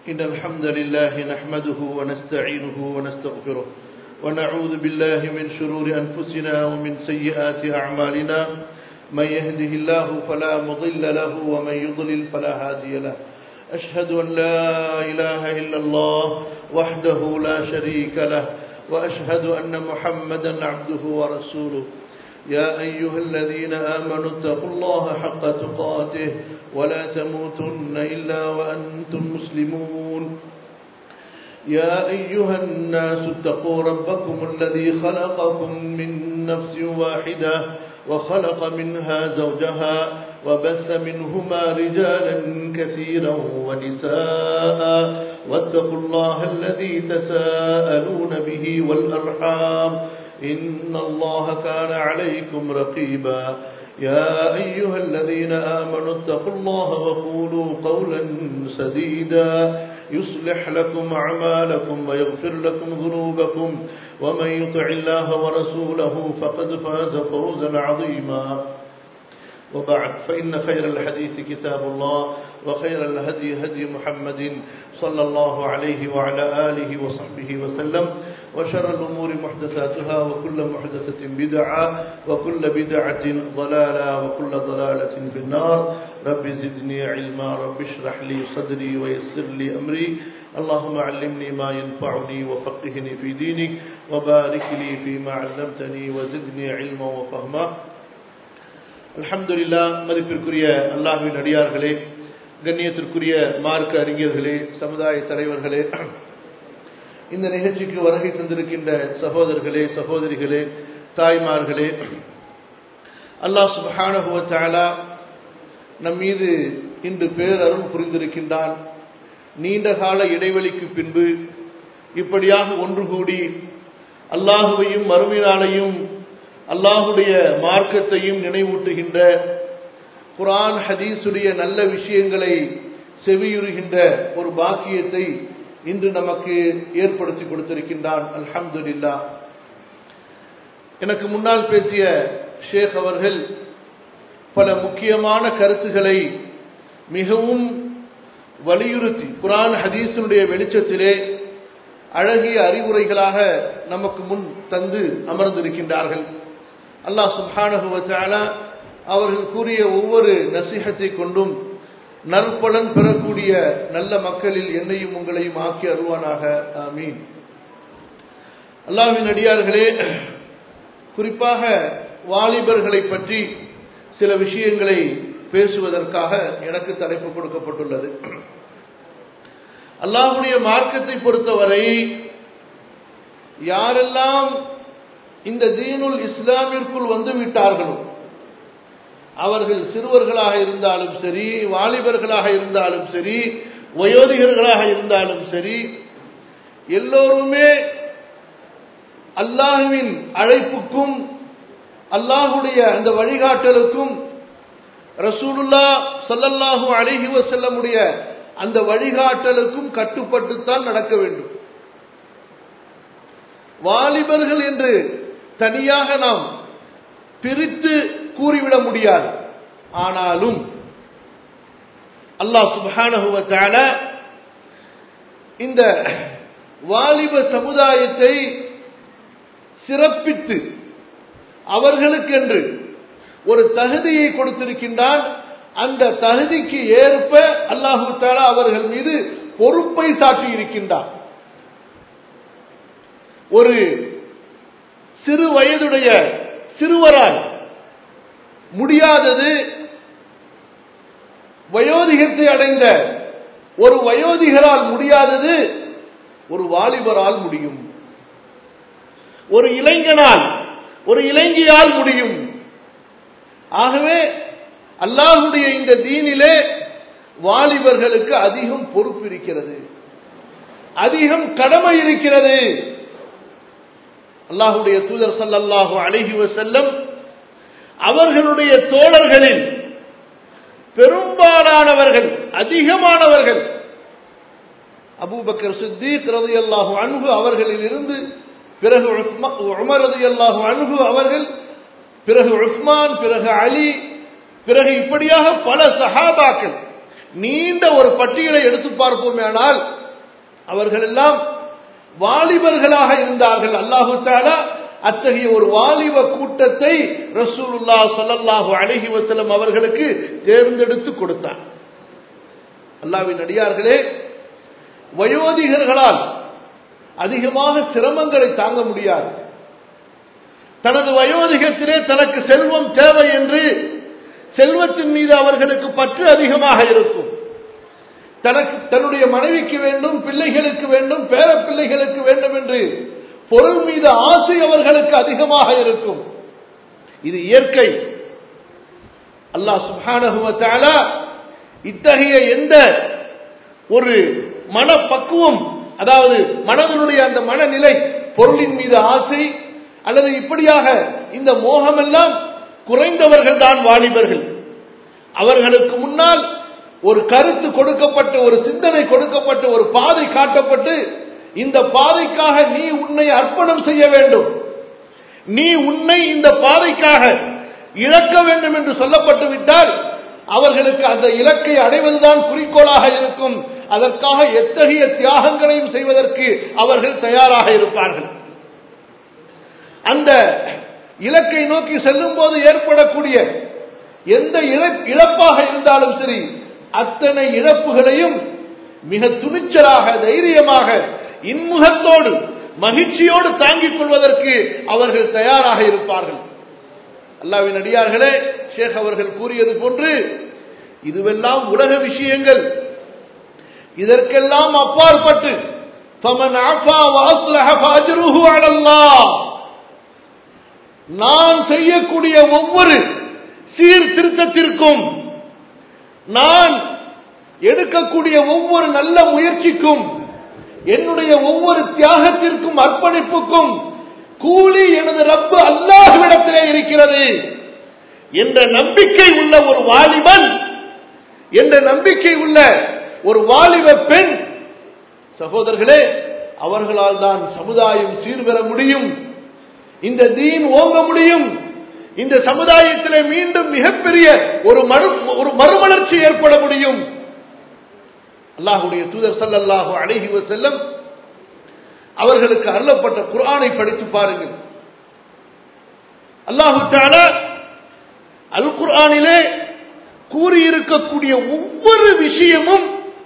إن الحمد لله نحمده ونستعينه ونستغفره ونعوذ بالله من شرور أنفسنا ومن سيئات أعمالنا من يهده الله فلا مضل له ومن يضلل فلا هادي له أشهد أن لا إله إلا الله وحده لا شريك له وأشهد أن محمدا عبده ورسوله يا أيها الذين آمنوا اتقوا الله حق تقاته ولا تموتن إلا وأنتم مسلمون يا أيها الناس اتقوا ربكم الذي خلقكم من نفس واحدة وخلق منها زوجها وبث منهما رجالا كثيرا ونساء واتقوا الله الذي تساءلون به والأرحام إن الله كان عليكم رقيبا يا أيها الذين آمنوا اتقوا الله وقولوا قولا سديدا يصلح لكم أعمالكم ويغفر لكم ذنوبكم ومن يطع الله ورسوله فقد فاز فوزا عظيما وبعد فإن خير الحديث كتاب الله وخير الهدي هدي محمد صلى الله عليه وعلى آله وصحبه وسلم وشر الأمور محدثاتها وكل محدثة بدعة وكل بدعة ضلالة وكل ضلالة في النار رب زدني علما رب اشرح لي صدري ويسر لي أمري اللهم علمني ما ينفعني وفقهني في دينك وبارك لي فيما علمتني وزدني علما وفهما அல்ஹம்துலில்லா மதிப்பிற்குரிய அல்லாஹ்வின் அடியார்களே கண்ணியத்திற்குரிய மார்க்க அறிஞர்களே சமுதாய தலைவர்களே இந்த நிகழ்ச்சிக்கு வருகை தந்திருக்கின்ற சகோதரர்களே சகோதரிகளே தாய்மார்களே அல்லாஹ் சுபஹானஹுவத்தாலா நம் மீது இன்று பேரருள் புரிந்திருக்கின்றான் நீண்ட கால இடைவெளிக்கு பின்பு இப்படியாக ஒன்று கூடி அல்லாஹுவையும் மறுமையினாலையும் அல்லாஹுடைய மார்க்கத்தையும் நினைவூட்டுகின்ற குரான் ஹதீஸுடைய நல்ல விஷயங்களை செவியுறுகின்ற ஒரு பாக்கியத்தை இன்று நமக்கு ஏற்படுத்தி கொடுத்திருக்கின்றான் அல்ஹம்துல்லா எனக்கு முன்னால் பேசிய ஷேக் அவர்கள் பல முக்கியமான கருத்துக்களை மிகவும் வலியுறுத்தி குரான் ஹதீஸினுடைய வெளிச்சத்திலே அழகிய அறிவுரைகளாக நமக்கு முன் தந்து அமர்ந்திருக்கின்றார்கள் அல்லாஹ் சுபானகுவத்தால அவர்கள் கூறிய ஒவ்வொரு நசிஹத்தை கொண்டும் நற்பலன் பெறக்கூடிய நல்ல மக்களில் என்னையும் உங்களையும் ஆக்கி அருவானாக ஆமீன் அல்லாவின் அடியார்களே குறிப்பாக வாலிபர்களை பற்றி சில விஷயங்களை பேசுவதற்காக எனக்கு தலைப்பு கொடுக்கப்பட்டுள்ளது அல்லாஹுடைய மார்க்கத்தை பொறுத்தவரை யாரெல்லாம் இந்த தீனுல் இஸ்லாமிற்குள் வந்து விட்டார்களோ அவர்கள் சிறுவர்களாக இருந்தாலும் சரி வாலிபர்களாக இருந்தாலும் சரி வயோதிகர்களாக இருந்தாலும் சரி எல்லோருமே அல்லாஹுவின் அழைப்புக்கும் அல்லாஹுடைய அந்த வழிகாட்டலுக்கும் ரசூலுல்லா சல்லல்லாஹு அழகி வசல்லமுடைய அந்த வழிகாட்டலுக்கும் கட்டுப்பட்டுத்தான் நடக்க வேண்டும் வாலிபர்கள் என்று தனியாக நாம் பிரித்து கூறிவிட முடியாது ஆனாலும் அல்லாஹ் சுபானுவத்தால இந்த வாலிப சமுதாயத்தை சிறப்பித்து அவர்களுக்கென்று ஒரு தகுதியை கொடுத்திருக்கின்றான் அந்த தகுதிக்கு ஏற்ப அல்லாஹு தாலா அவர்கள் மீது பொறுப்பை சாட்டி இருக்கின்றார் ஒரு சிறு வயதுடைய சிறுவரால் முடியாதது வயோதிகத்தை அடைந்த ஒரு வயோதிகரால் முடியாதது ஒரு வாலிபரால் முடியும் ஒரு இளைஞனால் ஒரு இளைஞியால் முடியும் ஆகவே அல்லாஹுடைய இந்த தீனிலே வாலிபர்களுக்கு அதிகம் பொறுப்பு இருக்கிறது அதிகம் கடமை இருக்கிறது அல்லாஹுடைய தூதர் சல்லல்லாஹு அழகி செல்லம் அவர்களுடைய தோழர்களில் பெரும்பாலானவர்கள் அதிகமானவர்கள் அபூபக்கர் சித்தீக் ரதி அல்லாஹு அன்பு அவர்களில் இருந்து பிறகு உமர் ரதி அல்லாஹு அன்பு அவர்கள் பிறகு உஸ்மான் பிறகு அலி பிறகு இப்படியாக பல சஹாபாக்கள் நீண்ட ஒரு பட்டியலை எடுத்து பார்ப்போமே ஆனால் அவர்கள் எல்லாம் வாலிபர்களாக இருந்தார்கள் அல்லாஹு தாலா அத்தகைய ஒரு வாலிப கூட்டத்தை ரசூலுல்லா சொல்லல்லாஹு அழகி வசலம் அவர்களுக்கு தேர்ந்தெடுத்து கொடுத்தார் அல்லாவின் அடியார்களே வயோதிகர்களால் அதிகமாக சிரமங்களை தாங்க முடியாது தனது வயோதிகத்திலே தனக்கு செல்வம் தேவை என்று செல்வத்தின் மீது அவர்களுக்கு பற்று அதிகமாக இருக்கும் தனக்கு தன்னுடைய மனைவிக்கு வேண்டும் பிள்ளைகளுக்கு வேண்டும் பேர பிள்ளைகளுக்கு வேண்டும் என்று பொருள் மீது ஆசை அவர்களுக்கு அதிகமாக இருக்கும் இது இயற்கை அல்லாஹ் சுபானகுவத்தால இத்தகைய எந்த ஒரு மனப்பக்குவம் அதாவது மனதனுடைய அந்த மனநிலை பொருளின் மீது ஆசை அல்லது இப்படியாக இந்த மோகமெல்லாம் குறைந்தவர்கள் தான் வாலிபர்கள் அவர்களுக்கு முன்னால் ஒரு கருத்து கொடுக்கப்பட்ட ஒரு சிந்தனை கொடுக்கப்பட்ட ஒரு பாதை காட்டப்பட்டு இந்த பாதைக்காக நீ உன்னை அர்ப்பணம் செய்ய வேண்டும் நீ உன்னை இந்த பாதைக்காக இழக்க வேண்டும் என்று சொல்லப்பட்டு விட்டால் அவர்களுக்கு அந்த இலக்கை அடைவதுதான் குறிக்கோளாக இருக்கும் அதற்காக எத்தகைய தியாகங்களையும் செய்வதற்கு அவர்கள் தயாராக இருப்பார்கள் அந்த இலக்கை நோக்கி செல்லும் போது ஏற்படக்கூடிய எந்த இழப்பாக இருந்தாலும் சரி அத்தனை இழப்புகளையும் மிக துணிச்சலாக தைரியமாக இன்முகத்தோடு மகிழ்ச்சியோடு தாங்கிக் கொள்வதற்கு அவர்கள் தயாராக இருப்பார்கள் அல்லாவின் அடியார்களே ஷேக் அவர்கள் கூறியது போன்று இதுவெல்லாம் உலக விஷயங்கள் இதற்கெல்லாம் அப்பாற்பட்டு நான் செய்யக்கூடிய ஒவ்வொரு சீர்திருத்தத்திற்கும் நான் எடுக்கக்கூடிய ஒவ்வொரு நல்ல முயற்சிக்கும் என்னுடைய ஒவ்வொரு தியாகத்திற்கும் அர்ப்பணிப்புக்கும் கூலி எனது ரப்பு அல்லாஹ்விடத்திலே இருக்கிறது என்ற நம்பிக்கை உள்ள ஒரு வாலிபன் என்ற நம்பிக்கை உள்ள ஒரு வாலிப பெண் சகோதரர்களே அவர்களால் தான் சமுதாயம் சீர்பெற முடியும் இந்த தீன் ஓங்க முடியும் இந்த சமுதாயத்திலே மீண்டும் மிகப்பெரிய ஒரு மறு ஒரு மறுமலர்ச்சி ஏற்பட முடியும் அல்லாஹுடைய தூதர் சல்லல்லாஹு அழகி செல்லம் அவர்களுக்கு அருளப்பட்ட குரானை படித்து பாருங்கள் அல்லாஹு தாலா அல் குர்ஆனிலே கூறியிருக்கக்கூடிய ஒவ்வொரு விஷயமும்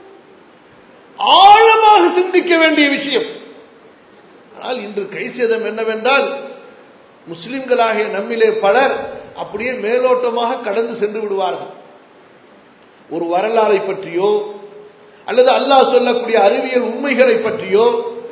ஆழமாக சிந்திக்க வேண்டிய விஷயம் ஆனால் இன்று கை சேதம் என்னவென்றால் முஸ்லிம்களாகிய நம்மிலே பலர் அப்படியே மேலோட்டமாக கடந்து சென்று விடுவார்கள் ஒரு வரலாறை பற்றியோ அல்லது அல்லாஹ் சொல்லக்கூடிய அறிவியல் உண்மைகளை பற்றியோ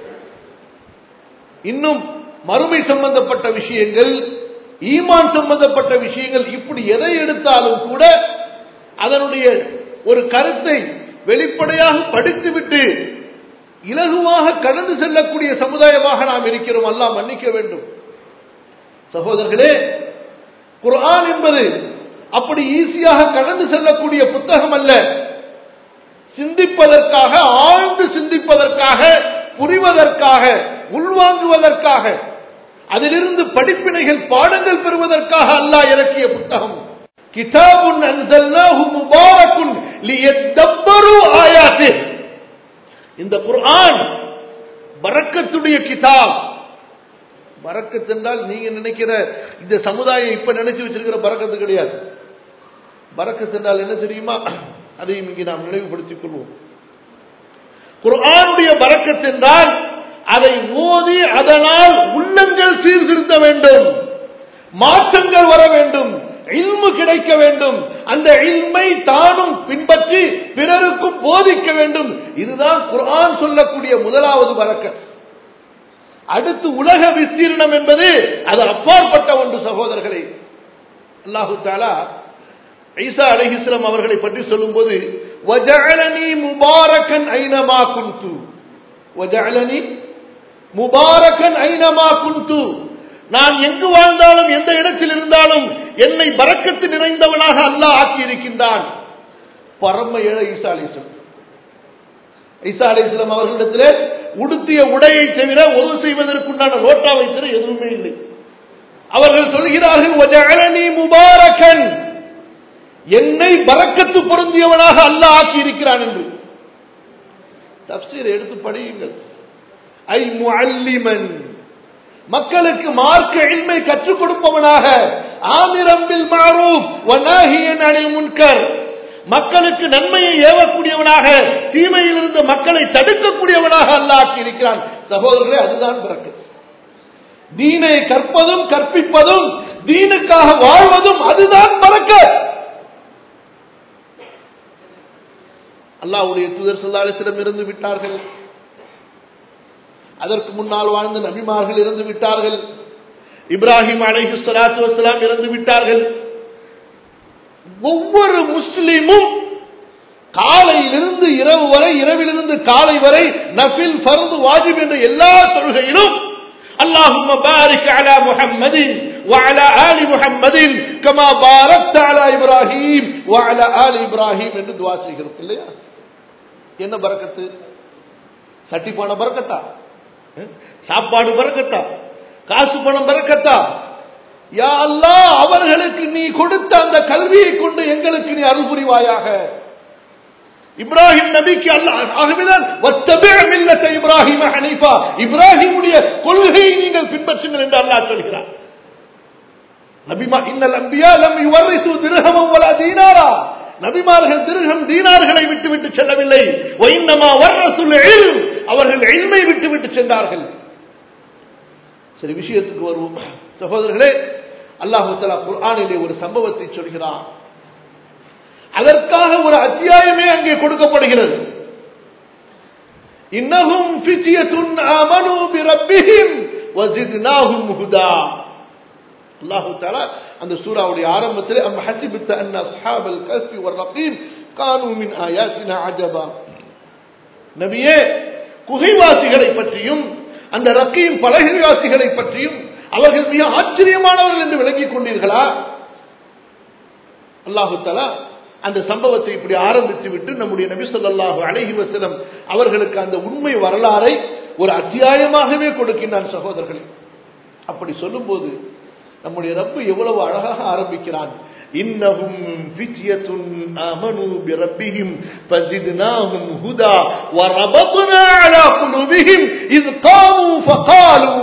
இன்னும் மறுமை சம்பந்தப்பட்ட விஷயங்கள் ஈமான் சம்பந்தப்பட்ட விஷயங்கள் இப்படி எதை எடுத்தாலும் கூட அதனுடைய ஒரு கருத்தை வெளிப்படையாக படித்துவிட்டு இலகுவாக கடந்து செல்லக்கூடிய சமுதாயமாக நாம் இருக்கிறோம் அல்லாஹ் மன்னிக்க வேண்டும் சகோதரர்களே குர்ஆன் என்பது அப்படி ஈஸியாக கடந்து செல்லக்கூடிய புத்தகம் அல்ல சிந்திப்பதற்காக ஆழ்ந்து சிந்திப்பதற்காக புரிவதற்காக உள்வாங்குவதற்காக அதிலிருந்து படிப்பினைகள் பாடங்கள் பெறுவதற்காக அல்லாஹ் இறக்கிய புத்தகம் கிதாபுன் அன்சல்னாஹு முபாரக்குன் லியத்தப்பரு ஆயாத்தி இந்த குர்ஆன் பரக்கத்துடைய கிதாப் பரக்கத் என்றால் நீங்க நினைக்கிற இந்த சமுதாயம் இப்ப நினைச்சு வச்சிருக்கிற பரக்கத்து கிடையாது பரக்கத் என்றால் என்ன தெரியுமா அதையும் இங்கே நாம் நினைவுபடுத்திக் கொள்வோம் குர்ஆனுடைய பரக்கத் என்றால் அதை ஓதி அதனால் உள்ளங்கள் சீர்திருத்த வேண்டும் மாற்றங்கள் வர வேண்டும் இல்மு கிடைக்க வேண்டும் அந்த இல்மை தானும் பின்பற்றி பிறருக்கும் போதிக்க வேண்டும் இதுதான் குர்ஆன் சொல்லக்கூடிய முதலாவது பறக்கத் அடுத்து உலக விஸ்தீர்ணம் என்பது அது அப்பாற்பட்ட ஒன்று சகோதரர்களே அல்லாஹு தாலா ஈசா அலைஹிஸ்லாம் அவர்களை பற்றி சொல்லும்போது வஜஅலனி முபாரக்கன் ஐனமா குன்து வஜஅலனி முபாரக்கன் ஐனமா குன்து நான் எங்கு வாழ்ந்தாலும் எந்த இடத்தில் இருந்தாலும் என்னை பறக்கத்து நிறைந்தவனாக அல்லாஹ் ஆக்கி இருக்கின்றான் பரம ஏழை ஈசா அலிஸ்லாம் ஈசா அலிஸ்லாம் அவர்களிடத்திலே உடுத்திய உடையை தவிர ஒது செய்வதற்குண்டான ரோட்டாவை தவிர எதுவுமே இல்லை அவர்கள் சொல்கிறார்கள் "வஜஅலனி முபாரக்கன் என்னை பறக்கத்து பொருந்தியவனாக அல்லாஹ் ஆக்கி இருக்கிறான் என்று தப்சீரை எடுத்து படியுங்கள் ஐ முஅல்லிமன் மக்களுக்கு மார்க்க இல்மை கற்றுக் கொடுப்பவனாக ஆமிரம்பில் மாரூப் வநாஹியன் அனில் முன்கர் மக்களுக்கு நன்மையை ஏவக்கூடியவனாக தீமையில் இருந்து மக்களை தடுக்கக்கூடியவனாக அல்லாஹ் இருக்கிறான் சகோதரர்களே அதுதான் பிறக்கு தீனை கற்பதும் கற்பிப்பதும் தீனுக்காக வாழ்வதும் அதுதான் பறக்க அல்லாஹ்வுடைய தூதர் சொல்லாலிசிடம் இருந்து விட்டார்கள் அதற்கு முன்னால் வாழ்ந்த நபிமார்கள் இறந்து விட்டார்கள் இப்ராஹிம் அலைஹி ஸலாத்து வஸலாம் இறந்து விட்டார்கள் ஒவ்வொரு முஸ்லிமும் காலையிலிருந்து இரவு வரை இரவிலிருந்து காலை வரை நஃபில் ஃபர்து வாஜிப் என்ற எல்லா தொழுகையிலும் اللهم بارك على محمد وعلى آل محمد كما باركت على إبراهيم وعلى آل إبراهيم என்று துவா செய்கிறோம் இல்லையா என்ன பரக்கத்து சட்டி போன பறக்கத்தா சாப்பாடு பறக்கத்தா காசு பணம் பறக்கத்தா யா அல்லாஹ் அவர்களுக்கு நீ கொடுத்த அந்த கல்வியை கொண்டு எங்களுக்கு நீ அருள் புரிவாயாக இப்ராஹிம் நபிக்கு அல்லாஹ் ஆகவேதான் வத்தபிஅ மில்லத இப்ராஹிம ஹனீஃபா இப்ராஹிமுடைய கொள்கையை நீங்கள் பின்பற்றுங்கள் என்று அல்லாஹ் சொல்கிறார் நபிமா இன்னல் அன்பியா லம் யுவரிசு திர்ஹமம் வலா தீனாரா நபிமார்கள் திருகம் தீனார்களை விட்டுவிட்டு செல்லவில்லை ஒயின்னமா வர்ரசுல் இல்ம் அவர்கள் இல்மை விட்டுவிட்டு சென்றார்கள் சரி விஷயத்துக்கு வருவோம் சகோதரர்களே அல்லாஹு தலா குர்ஆனிலே ஒரு சம்பவத்தை சொல்கிறான் அதற்காக ஒரு அத்தியாயமே அங்கே கொடுக்கப்படுகிறது இன்னஹும் ஃபித்யத்துன் ஆமனு பிரப்பிஹிம் வஸித்னாஹும் ஹுதா அல்லாஹு தஆலா அந்த சூராவுடைய ஆரம்பத்தில் அம் ஹசிபத்த அன் அஸ்ஹாபல் கஸ்பி வர்ரகீம் கானு மின் ஆயாத்தினா அஜபா நபியே குகைவாசிகளை பற்றியும் அந்த ரக்கீம் பலகைவாசிகளை பற்றியும் அவர்கள் மிக ஆச்சரியமானவர்கள் என்று விளங்கிக் கொண்டீர்களா அல்லாஹு தலா அந்த சம்பவத்தை இப்படி ஆரம்பித்து விட்டு நம்முடைய நபி சொல்லாஹு அழகி வசலம் அவர்களுக்கு அந்த உண்மை வரலாறை ஒரு அத்தியாயமாகவே கொடுக்கின்றான் சகோதரர்களே அப்படி சொல்லும்போது நம்முடைய ரப்பு எவ்வளவு அழகாக ஆரம்பிக்கிறான் இன்னஹும் ஃபித்யத்துன் ஆமனு பிரப்பிஹிம் ஃபஸித்னாஹும் ஹுதா வரபத்னா அலா குலூபிஹிம் இத் காமு ஃபகாலு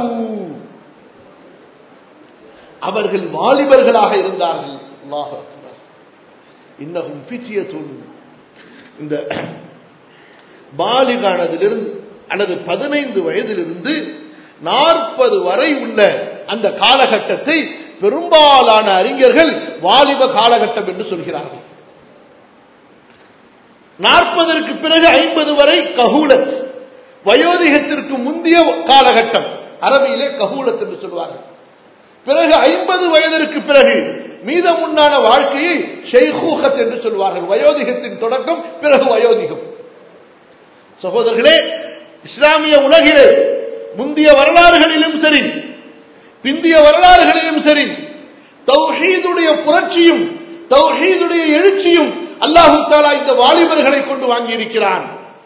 அவர்கள் வாலிபர்களாக இருந்தார்கள் அல்லாஹ் அக்பர் இன்னஹும் ஃபித்யத்துன் இந்த பாலிகானதிலிருந்து அல்லது பதினைந்து வயதிலிருந்து நாற்பது வரை உள்ள அந்த காலகட்டத்தை பெரும்பாலான அறிஞர்கள் வாலிப காலகட்டம் என்று சொல்கிறார்கள் நாற்பதற்கு பிறகு ஐம்பது வரை கஹூலத் வயோதிகத்திற்கு முந்தைய காலகட்டம் அரபியிலே கஹூலத் என்று சொல்வார்கள் பிறகு ஐம்பது வயதிற்கு பிறகு மீதமுன்னான வாழ்க்கையை ஷெய்ஹூகத் என்று சொல்வார்கள் வயோதிகத்தின் தொடக்கம் பிறகு வயோதிகம் சகோதரர்களே இஸ்லாமிய உலகிலே முந்தைய வரலாறுகளிலும் சரி பிந்திய வரலாறுகளிலும் சரி தௌஹீதுடைய புரட்சியும் தௌஹீதுடைய எழுச்சியும் அல்லாஹு தாலா இந்த வாலிபர்களை கொண்டு வாங்கியிருக்கிறான்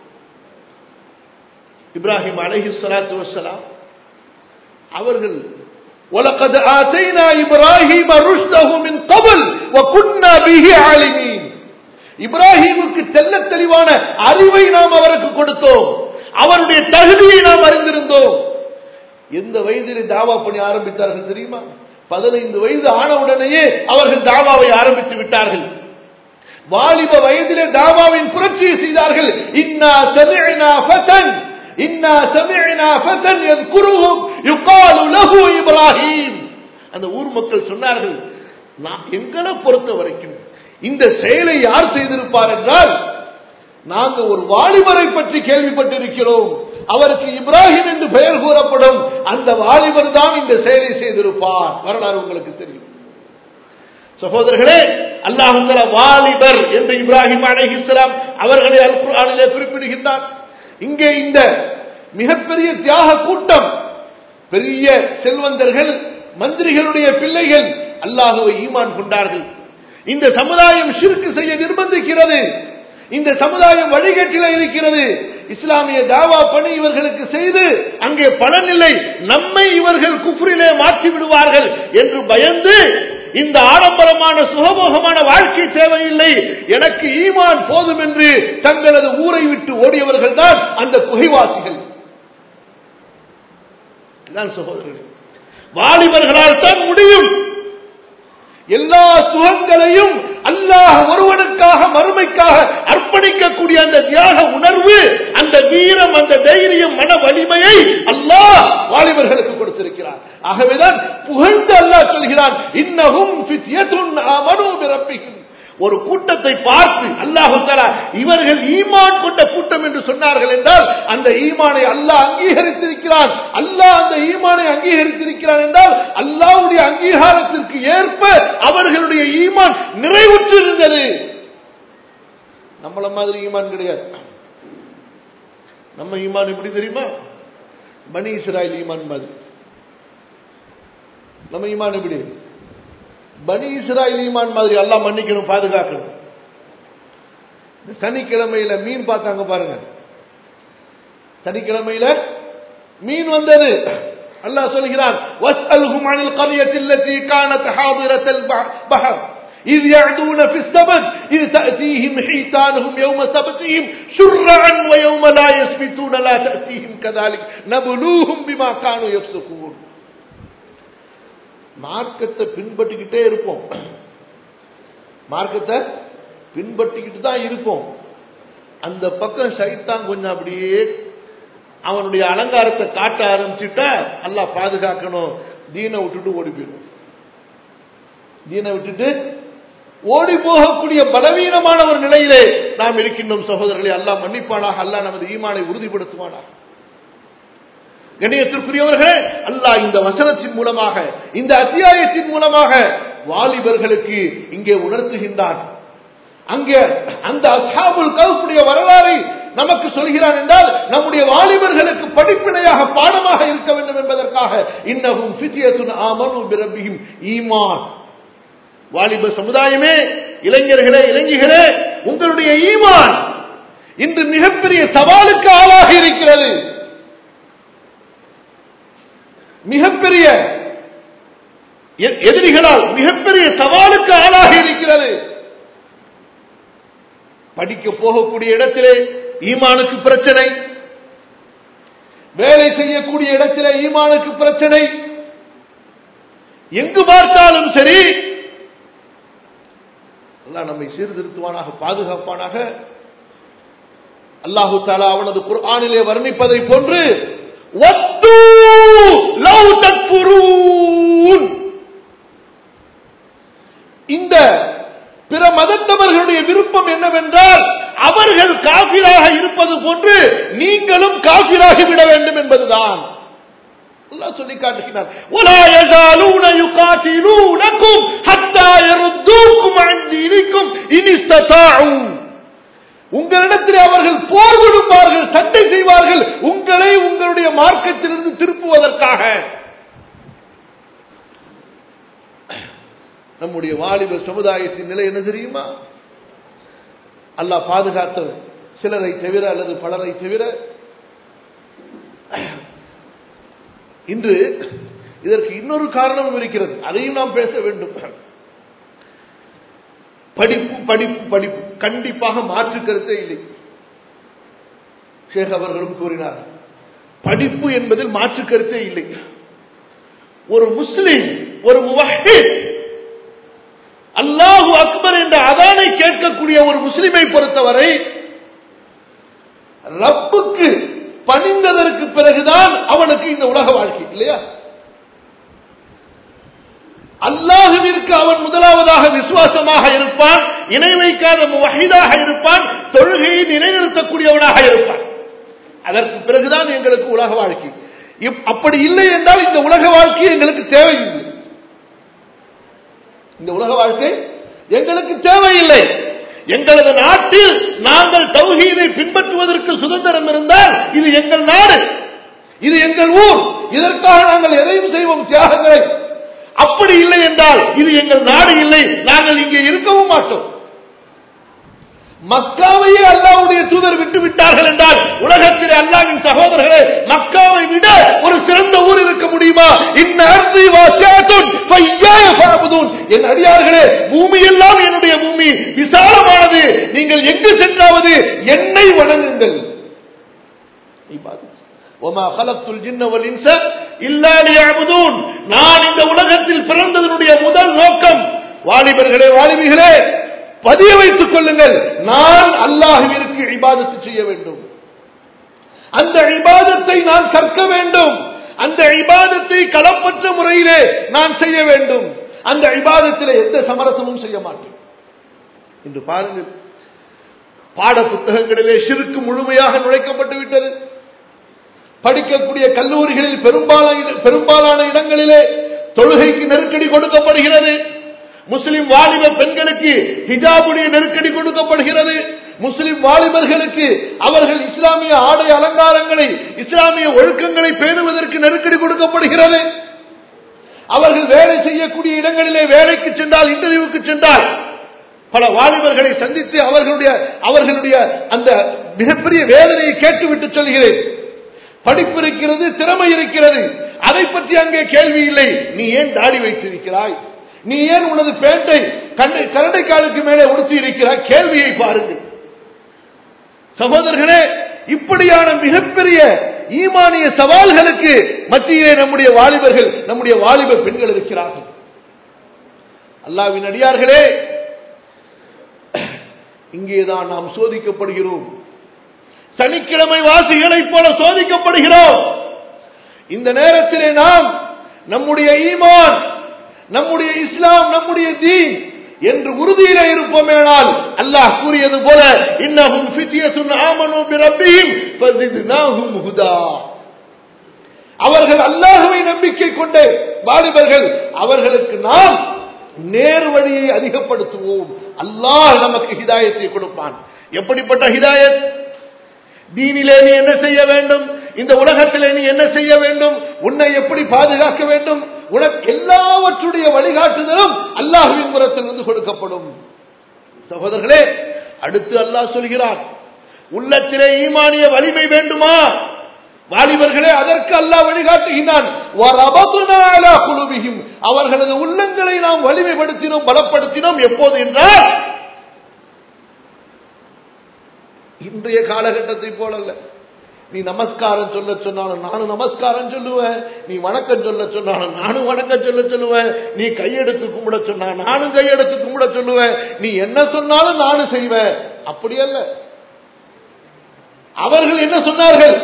இப்ராஹிம் அலஹி சலாத்து வசலாம் அவர்கள் وَلَقَدْ آتَيْنَا إِبْرَاهِيمَ رُشْدَهُ مِنْ قَبْلُ وَكُنَّا بِهِ عَالِمِينَ இப்ராஹிமுக்கு தெல்ல தெளிவான அறிவை நாம் அவருக்கு கொடுத்தோம் அவருடைய தகுதியை நாம் அறிந்திருந்தோம் எந்த வயதில் தாவா பணி ஆரம்பித்தார்கள் தெரியுமா பதினைந்து வயது ஆனவுடனேயே அவர்கள் தாவாவை ஆரம்பித்து விட்டார்கள் வாலிப வயதிலே தாவாவின் புரட்சியை செய்தார்கள் இன்னா சமிஅனா ஃபதன் இன்னா சமிஅனா ஃபதன் யذ்குருஹும் யுகாலு லஹு இப்ராஹிம் அந்த ஊர் மக்கள் சொன்னார்கள் நான் எங்களை பொறுத்த வரைக்கும் இந்த செயலை யார் செய்திருப்பார் என்றால் நாங்க ஒரு வாலிபரை பற்றி கேள்விப்பட்டிருக்கிறோம் அவருக்கு இப்ராஹிம் என்று பெயர் கூறப்படும் அந்த வாலிபர் தான் இந்த செயலை செய்திருப்பார் வரலாறு உங்களுக்கு தெரியும் சகோதரர்களே அல்லாஹுங்கல வாலிபர் என்று இப்ராஹிம் அலைஹிஸ்லாம் அவர்களை அல் குர்ஆனிலே குறிப்பிடுகின்றார் இங்கே இந்த மிகப்பெரிய தியாக கூட்டம் பெரிய செல்வந்தர்கள் மந்திரிகளுடைய பிள்ளைகள் அல்லாஹுவை ஈமான் கொண்டார்கள் இந்த சமுதாயம் ஷிர்கு செய்ய நிர்பந்திக்கிறது இந்த சமுதாயம் வழிகட்டில இருக்கிறது இஸ்லாமிய தாவா பணி இவர்களுக்கு செய்து அங்கே பலன் இல்லை நம்மை இவர்கள் குஃப்ரிலே மாற்றி விடுவார்கள் என்று பயந்து இந்த ஆடம்பரமான சுகமோகமான வாழ்க்கை தேவையில்லை எனக்கு ஈமான் போதும் என்று தங்களது ஊரை விட்டு ஓடியவர்கள் தான் அந்த குகைவாசிகள் இதுதான் சகோதரர்கள் வாலிபர்களால் தான் முடியும் எல்லா சுகங்களையும் அல்லாஹ் ஒருவனுக்காக மறுமைக்காக அர்ப்பணிக்கக்கூடிய அந்த தியாக உணர்வு அந்த வீரம் அந்த தைரியம் மன வலிமையை அல்லாஹ் வாலிபர்களுக்கு கொடுத்திருக்கிறார் ஆகவேதான் புகழ்ந்து அல்லாஹ் சொல்கிறான் இன்னகும் ஃபித்யத்துன் ஆமனூ பிரப்பிக்கும் ஒரு கூட்டத்தை பார்த்து அல்லாஹு தஆலா இவர்கள் ஈமான் கொண்ட கூட்டம் என்று சொன்னார்கள் என்றால் அந்த ஈமானை அல்லாஹ் அங்கீகரித்திருக்கிறான் அல்லாஹ் அந்த ஈமானை அங்கீகரித்திருக்கிறான் என்றால் அல்லாஹ்வுடைய அங்கீகாரத்திற்கு ஏற்ப அவர்களுடைய ஈமான் நிறைவுற்றிருந்தது நம்மள மாதிரி ஈமான் கிடையாது நம்ம ஈமான் எப்படி தெரியுமா பனி இஸ்ராயல் ஈமான் மாதிரி நம்ம ஈமான் எப்படி பனி இஸ்ராயல் ஈமான் மாதிரி எல்லாம் மன்னிக்கணும் பாதுகாக்கணும் இந்த சனிக்கிழமையில மீன் பார்த்தாங்க பாருங்க சனிக்கிழமையில மீன் வந்தது அல்லாஹ் சொல்கிறான் வஸ்அல்ஹும் அனில் கரியத்தி அல்லதி கானத் ஹாதிரத்தல் பஹர் إذ يعدون في السبت إذ تأتيهم حيتانهم يوم سبتهم شرعا ويوم لا يسبتون لا تأتيهم كذلك نبلوهم بما كانوا يفسقون மார்க்கத்தை பின்பற்றிக்கிட்டே இருப்போம் மார்க்கத்தை பின்பற்றிக்கிட்டு தான் இருப்போம் அந்த பக்கம் சைத்தான் கொஞ்சம் அப்படியே அவனுடைய அலங்காரத்தை காட்ட ஆரம்பிச்சுட்டா அல்லாஹ் பாதுகாக்கணும் தீனை விட்டுட்டு ஓடி போயிடும் தீனை விட்டுட்டு ஓடி போகக்கூடிய பலவீனமான ஒரு நிலையிலே நாம் இருக்கின்றோம் சகோதரர்களை அல்லாஹ் மன்னிப்பானாக அல்லாஹ் நமது ஈமானை உறுதிப்படுத்துவானாக கண்ணியத்திற்குரியவர்களே அல்லாஹ் இந்த வசனத்தின் மூலமாக இந்த அத்தியாயத்தின் மூலமாக வாலிபர்களுக்கு இங்கே உணர்த்துகின்றான் அங்கே அந்த அசாபுல் கவுடைய வரலாறை நமக்கு சொல்கிறான் என்றால் நம்முடைய வாலிபர்களுக்கு படிப்பினையாக பாடமாக இருக்க வேண்டும் என்பதற்காக இன்னகும் பித்தியத்துன் ஆமனு பிரபியும் ஈமான் வாலிப சமுதாயமே இளைஞர்களே இளைஞர்களே உங்களுடைய ஈமான் இன்று மிகப்பெரிய சவாலுக்கு ஆளாக இருக்கிறது மிகப்பெரிய எதிரிகளால் மிகப்பெரிய சவாலுக்கு ஆளாக இருக்கிறது படிக்க போகக்கூடிய இடத்திலே ஈமானுக்கு பிரச்சனை வேலை செய்யக்கூடிய இடத்திலே ஈமானுக்கு பிரச்சனை எங்கு பார்த்தாலும் சரி அல்லாஹ் நம்மை சீர்திருத்துவானாக பாதுகாப்பானாக அல்லாஹு தாலா அவனது குர்ஆனிலே வர்ணிப்பதை போன்று இந்த பிற மதத்தவர்களுடைய விருப்பம் என்னவென்றால் அவர்கள் காபிராக இருப்பது போன்று நீங்களும் காபிராகி விட வேண்டும் என்பதுதான் அல்லாஹ் சொல்லி காட்டுகிறார் ولا يزالون يقاتلونكم حتى يردوكم عن دينكم إن استطاعوا உங்களிடத்தில் அவர்கள் போர் கொடுப்பார்கள் சண்டை செய்வார்கள் உங்களை உங்களுடைய மார்க்கத்திலிருந்து திருப்புவதற்காக நம்முடைய வாலிப சமுதாயத்தின் நிலை என்ன தெரியுமா அல்லாஹ் பாதுகாத்த சிலரை தவிர அல்லது பலரை தவிர இன்று இதற்கு இன்னொரு காரணமும் இருக்கிறது அதையும் நாம் பேச வேண்டும் படிப்பு படிப்பு படிப்பு கண்டிப்பாக மாற்று கருத்தே இல்லை ஷேக் அவர்களும் கூறினார் படிப்பு என்பதில் மாற்று கருத்தே இல்லை ஒரு முஸ்லிம் ஒரு முவஹித் அல்லாஹு அக்பர் என்ற அதானை கேட்கக்கூடிய ஒரு முஸ்லிமை பொறுத்தவரை ரப்புக்கு பணிந்ததற்கு பிறகுதான் அவனுக்கு இந்த உலக வாழ்க்கை இல்லையா அல்லாஹுவிற்கு அவன் முதலாவதாக விசுவாசமாக இருப்பான் இணை வைக்காத வகைதாக இருப்பான் தொழுகையை நிலைநிறுத்தக்கூடியவனாக இருப்பான் அதற்கு பிறகுதான் எங்களுக்கு உலக வாழ்க்கை அப்படி இல்லை என்றால் இந்த உலக வாழ்க்கை எங்களுக்கு தேவையில்லை இந்த உலக வாழ்க்கை எங்களுக்கு தேவையில்லை எங்களது நாட்டில் நாங்கள் தௌஹீதை பின்பற்றுவதற்கு சுதந்திரம் இருந்தால் இது எங்கள் நாடு இது எங்கள் ஊர் இதற்காக நாங்கள் எதையும் செய்வோம் தியாகங்களை அப்படி இல்லை என்றால் இது எங்கள் நாடு இல்லை நாங்கள் இங்கே இருக்கவும் மாட்டோம் மக்காவையே அல்லாவுடைய தூதர் விட்டு விட்டார்கள் என்றால் உலகத்திலே அல்லாவின் சகோதரர்களே மக்காவை விட ஒரு சிறந்த ஊர் இருக்க முடியுமா இந்த அர்த்தி வாசியாத்தும் تعبدون என் அடியார்களே பூமி எல்லாம் என்னுடைய பூமி விசாலமானது நீங்கள் எங்கு சென்றாவது என்னை வணங்குங்கள் இபாதத் وما خلقت الجن والانس الا ليعبدون நான் இந்த உலகத்தில் பிறந்ததனுடைய முதல் நோக்கம் வாலிபர்களே வாலிபிகளே பதிய வைத்துக் கொள்ளுங்கள் நான் அல்லாஹ்விற்கு இபாதத்து செய்ய வேண்டும் அந்த இபாதத்தை நான் கற்க வேண்டும் அந்த இபாதத்தை களப்பற்ற முறையிலே நான் செய்ய வேண்டும் அந்த இபாதத்திலே எந்த சமரசமும் செய்ய மாட்டேன் இன்று பாருங்கள் பாட புத்தகங்களிலே சிறுக்கு முழுமையாக நுழைக்கப்பட்டு விட்டது படிக்கக்கூடிய கல்லூரிகளில் பெரும்பாலான பெரும்பாலான இடங்களிலே தொழுகைக்கு நெருக்கடி கொடுக்கப்படுகிறது முஸ்லிம் வாலிப பெண்களுக்கு ஹிஜாபுடைய நெருக்கடி கொடுக்கப்படுகிறது முஸ்லிம் வாலிபர்களுக்கு அவர்கள் இஸ்லாமிய ஆடை அலங்காரங்களை இஸ்லாமிய ஒழுக்கங்களை பேணுவதற்கு நெருக்கடி கொடுக்கப்படுகிறது அவர்கள் வேலை செய்யக்கூடிய இடங்களிலே வேலைக்கு சென்றால் இன்டர்வியூக்கு சென்றால் பல வாலிபர்களை சந்தித்து அவர்களுடைய அவர்களுடைய அந்த மிகப்பெரிய வேதனையை கேட்டுவிட்டு சொல்கிறேன் படிப்பு இருக்கிறது திறமை இருக்கிறது அதை பற்றி அங்கே கேள்வி இல்லை நீ ஏன் தாடி வைத்திருக்கிறாய் நீ ஏன் உனது பேட்டை கண்டை கரண்டைக்காலுக்கு மேலே உடுத்தி இருக்கிறாய் கேள்வியை பாருங்கள் சகோதரர்களே இப்படியான மிகப்பெரிய ஈமானிய சவால்களுக்கு மத்தியிலே நம்முடைய வாலிபர்கள் நம்முடைய வாலிப பெண்கள் இருக்கிறார்கள் அல்லாவின் அடியார்களே இங்கேதான் நாம் சோதிக்கப்படுகிறோம் சனிக்கிழமை வாசிகளைப் போல சோதிக்கப்படுகிறோம் இந்த நேரத்திலே நாம் நம்முடைய ஈமான் நம்முடைய இஸ்லாம் நம்முடைய தீன் என்று உறுதியிலே இருப்போமேனால் அல்லாஹ் கூறியது போல இன்னஹும் ஃபித்யத்துன் ஆமனு பிரப்பிஹிம் ஃபஸித்னாஹும் ஹுதா அவர்கள் அல்லாஹ்வை நம்பிக்கை கொண்ட வாலிபர்கள் அவர்களுக்கு நாம் நேர் வழியை அதிகப்படுத்துவோம் அல்லாஹ் நமக்கு ஹிதாயத்தை கொடுப்பான் எப்படிப்பட்ட ஹிதாயத் தீனிலே நீ என்ன செய்ய வேண்டும் இந்த உலகத்திலே நீ என்ன செய்ய வேண்டும் உன்னை எப்படி பாதுகாக்க வேண்டும் உனக்கு எல்லாவற்றுடைய வழிகாட்டுதலும் அல்லாஹுவின் புறத்திலிருந்து கொடுக்கப்படும் சகோதரர்களே அடுத்து அல்லாஹ் சொல்கிறார் உள்ளத்திலே ஈமானிய வலிமை வேண்டுமா வாலிபர்களே அதற்கு அல்லாஹ் வழிகாட்டுகின்றான் அவர்களது உள்ளங்களை நாம் வலிமைப்படுத்தினோம் பலப்படுத்தினோம் எப்போது என்றால் இன்றைய காலகட்டத்தை போலல்ல நீ நமஸ்காரம் சொல்ல சொன்னாலும் நானும் நமஸ்காரம் சொல்லுவேன் நீ வணக்கம் சொல்ல சொன்னாலும் நானும் வணக்கம் சொல்ல சொல்லுவேன் நீ கையெடுத்து கும்பிட சொன்னா நானும் கையெடுத்து கும்பிட சொல்லுவேன் நீ என்ன சொன்னாலும் நானும் செய்வேன் அப்படி அல்ல அவர்கள் என்ன சொன்னார்கள்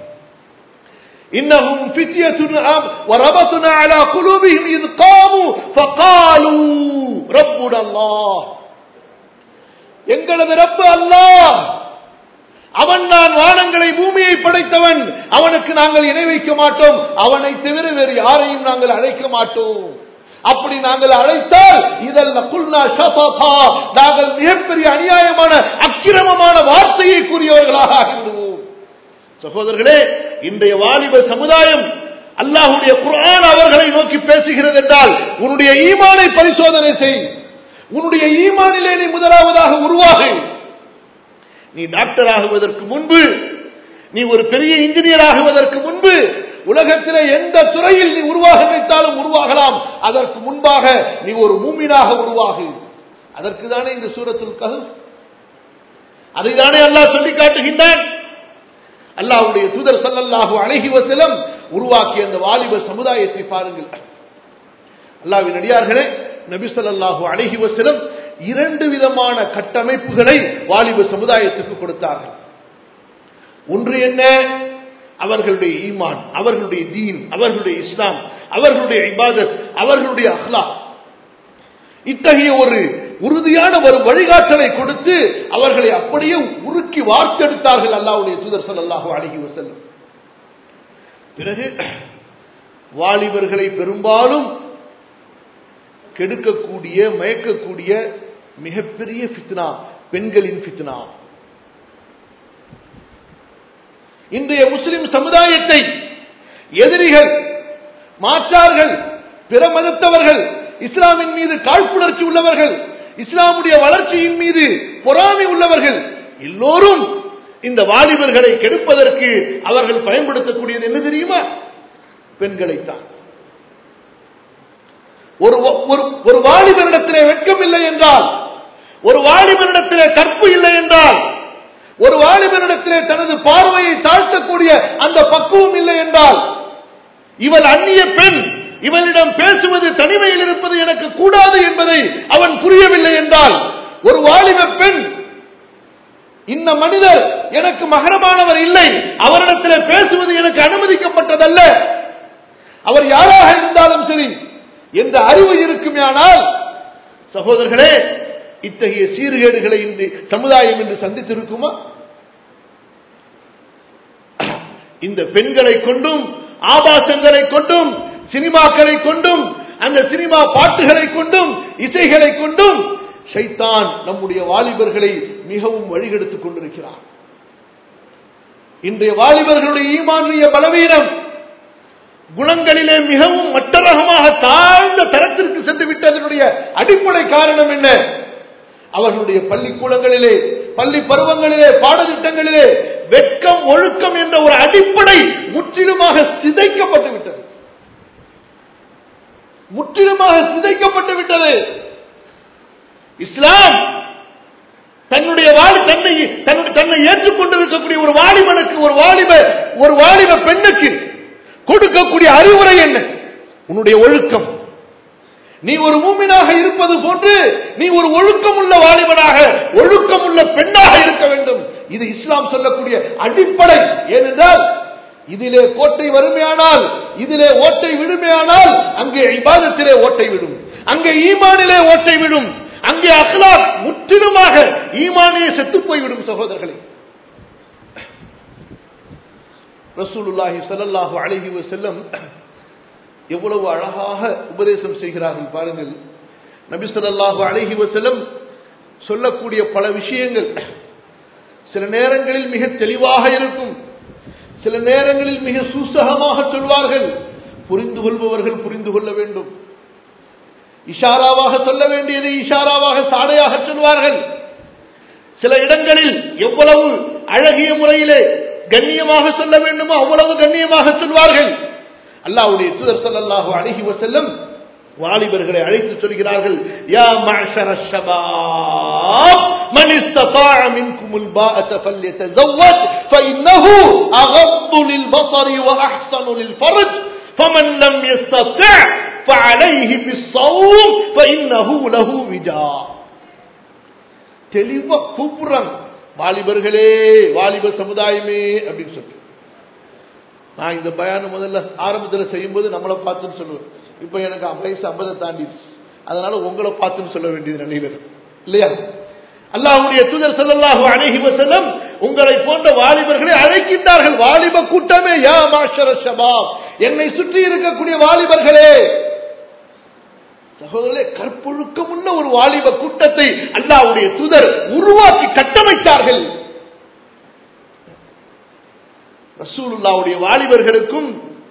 إنهم فتية وربطنا على قلوبهم إذ قاموا فقالوا ربنا الله எங்களது ரப்பு அல்லாஹ் அவன் தான் வானங்களை பூமியை படைத்தவன் அவனுக்கு நாங்கள் இணை வைக்க மாட்டோம் அவனை தவிர வேறு யாரையும் நாங்கள் அழைக்க மாட்டோம் அப்படி நாங்கள் அழைத்தால் இதல்ல குல்னா ஷபபா நாங்கள் மிகப்பெரிய அநியாயமான அக்கிரமமான வார்த்தையை கூறியவர்களாக ஆகிவிடுவோம் சகோதரர்களே இன்றைய வாலிப சமுதாயம் அல்லாஹுடைய குரான் அவர்களை நோக்கி பேசுகிறது என்றால் உன்னுடைய ஈமானை பரிசோதனை செய் உன்னுடைய ஈமானிலே நீ முதலாவதாக உருவாகு நீ டாக்டர் ஆகுவதற்கு முன்பு நீ ஒரு பெரிய இன்ஜினியர் ஆகுவதற்கு முன்பு உலகத்திலே எந்த துறையில் நீ உருவாக நினைத்தாலும் உருவாகலாம் அதற்கு முன்பாக நீ ஒரு மூமினாக உருவாகு அதற்கு தானே இந்த சூரத்தில் ககு அதை தானே அல்லாஹ் சொல்லி காட்டுகின்றான் அல்லாஹ்வுடைய தூதர் சல்லல்லாஹு அலைஹி வஸல்லம் உருவாக்கிய அந்த வாலிப சமுதாயத்தை பாருங்கள் அல்லாஹ்வின் அடியார்களே நபி ஸல்லல்லாஹு அலைஹி வஸல்லம் இரண்டு விதமான கட்டமைப்புகளை வாலிப சமுதாயத்துக்கு கொடுத்தார்கள் ஒன்று என்ன அவர்களுடைய ஈமான் அவர்களுடைய தீன் அவர்களுடைய இஸ்லாம் அவர்களுடைய இபாதத் அவர்களுடைய அஹ்லா இத்தகைய ஒரு உறுதியான ஒரு வழிகாட்டலை கொடுத்து அவர்களை அப்படியே உருக்கி வார்த்தெடுத்தார்கள் அல்லாவுடைய தூதர் ஸல்லல்லாஹு அலைஹி வஸல்லம் பிறகு வாலிபர்களை பெரும்பாலும் கெடுக்கக்கூடிய மயக்கக்கூடிய மிகப்பெரிய ஃபித்னா பெண்களின் ஃபித்னா இன்றைய முஸ்லிம் சமுதாயத்தை எதிரிகள் மாற்றார்கள் பிற மதத்தவர்கள் இஸ்லாமின் மீது காழ்ப்புணர்ச்சி உள்ளவர்கள் இஸ்லாமுடைய வளர்ச்சியின் மீது பொறாமை உள்ளவர்கள் எல்லோரும் இந்த வாலிபர்களை கெடுப்பதற்கு அவர்கள் பயன்படுத்தக்கூடியது என்ன தெரியுமா பெண்களைத்தான் ஒரு ஒரு ஒரு வாலிபனிடத்திலே வெட்கம் இல்லை என்றால் ஒரு வாலிபனிடத்திலே கற்பு இல்லை என்றால் ஒரு வாலிபனிடத்திலே தனது பார்வையை தாழ்த்தக்கூடிய அந்த பக்குவம் இல்லை என்றால் இவள் அந்நிய பெண் இவளிடம் பேசுவது தனிமையில் இருப்பது எனக்கு கூடாது என்பதை அவன் புரியவில்லை என்றால் ஒரு வாலிப பெண் இந்த மனிதர் எனக்கு மகரமானவர் இல்லை அவரிடத்தில் பேசுவது எனக்கு அனுமதிக்கப்பட்டதல்ல அவர் யாராக இருந்தாலும் சரி என்ற அறிவு இருக்குமேயானால் சகோதரர்களே இத்தகைய சீர்கேடுகளை இன்று சமுதாயம் இன்று சந்தித்திருக்குமா இந்த பெண்களை கொண்டும் ஆபாசங்களை கொண்டும் சினிமாக்களை கொண்டும் அந்த சினிமா பாட்டுகளை கொண்டும் இசைகளை கொண்டும் ஷைத்தான் நம்முடைய வாலிபர்களை மிகவும் வழிகெடுத்துக் கொண்டிருக்கிறார் இன்றைய வாலிபர்களுடைய ஈமானிய பலவீனம் குணங்களிலே மிகவும் மட்டரகமாக தாழ்ந்த தரத்திற்கு சென்று விட்டதனுடைய அடிப்படை காரணம் என்ன அவர்களுடைய பள்ளிக்கூடங்களிலே பள்ளி பருவங்களிலே பாடத்திட்டங்களிலே வெட்கம் ஒழுக்கம் என்ற ஒரு அடிப்படை முற்றிலுமாக சிதைக்கப்பட்டு விட்டது முற்றிலுமாக சிதைக்கப்பட்டு விட்டது இஸ்லாம் தன்னுடைய வாலி தன்னை தன்னுடைய தன்னை ஏற்றுக்கொண்டிருக்கக்கூடிய ஒரு வாலிபனுக்கு ஒரு வாலிப ஒரு வாலிப பெண்ணுக்கு கொடுக்கக்கூடிய அறிவுரை என்ன உன்னுடைய ஒழுக்கம் நீ ஒரு மூமினாக இருப்பது போன்று நீ ஒரு ஒழுக்கம் உள்ள வாலிபனாக ஒழுக்கம் உள்ள பெண்ணாக இருக்க வேண்டும் இது இஸ்லாம் சொல்லக்கூடிய அடிப்படை ஏனென்றால் இதிலே கோட்டை வறுமையானால் இதிலே ஓட்டை விடுமையானால் அங்கே இபாதத்திலே ஓட்டை விடும் அங்கே ஈமானிலே ஓட்டை விடும் அங்கே அக்லாக் முற்றிலுமாக ஈமானியே செத்து போய்விடும் சகோதரர்களே ரசூலுல்லாஹி ஸல்லல்லாஹு அலைஹி வஸல்லம் எவ்வளவு அழகாக உபதேசம் செய்கிறார்கள் பாருங்கள் நபி ஸல்லல்லாஹு அலைஹி வஸல்லம் சொல்லக்கூடிய பல விஷயங்கள் சில நேரங்களில் மிக தெளிவாக இருக்கும் சில நேரங்களில் மிக சூசகமாக சொல்வார்கள் புரிந்து கொள்பவர்கள் புரிந்து கொள்ள வேண்டும் இஷாராவாக சொல்ல வேண்டியதை இஷாராவாக சாடையாக சொல்வார்கள் சில இடங்களில் எவ்வளவு அழகிய முறையிலே கண்ணியமாக சொல்ல வேண்டுமோ அவ்வளவு கண்ணியமாக சொல்வார்கள் அல்லாவுடைய தூதர் ஸல்லல்லாஹு அலைஹி வஸல்லம் வாலிபர்களை அழைத்து சொல்கிறார்கள் யா மஅஷர ஷபாப் மன் இஸ்ததாஅ மின்குமுல் பாஅத ஃபல்யதஸவ்வஜ் ஃபஇன்னஹு அகத்து லில்பஸரி வஅஹ்ஸனு லில்ஃபர்ஜ் فمن لم يستطع فعليه بالصوم فإنه له وجاء தெளிவா கூப்பிடுறாங்க வாலிபர்களே வாலிப சமுதாயமே அப்படின்னு சொல்லிட்டு நான் இந்த பயானம் முதல்ல ஆரம்பத்தில் செய்யும்போது நம்மளை பார்த்துன்னு சொல்லுவேன் இப்போ எனக்கு வயசு ஐம்பதை தாண்டிடுச்சு அதனால உங்களை பார்த்துன்னு சொல்ல வேண்டியது நிலையில இருக்கு. இல்லையா அல்லாஹ்வுடைய தூதர் ஸல்லல்லாஹு அலைஹி வஸல்லம் உங்களை போன்ற வாலிபர்களை அழைக்கின்றார்கள் வாலிப கூட்டமே யா மாஷர ஷபாப் என்னை சுற்றி இருக்கக்கூடிய வாலிபர்களே சகோதரர்களே கற்பொழுக்கம் உள்ள ஒரு வாலிப கூட்டத்தை அல்லாஹ்வுடைய தூதர் உருவாக்கி கட்டமைத்தார்கள் ரசூலுல்லாவுடைய வாலிபர்களுக்கும்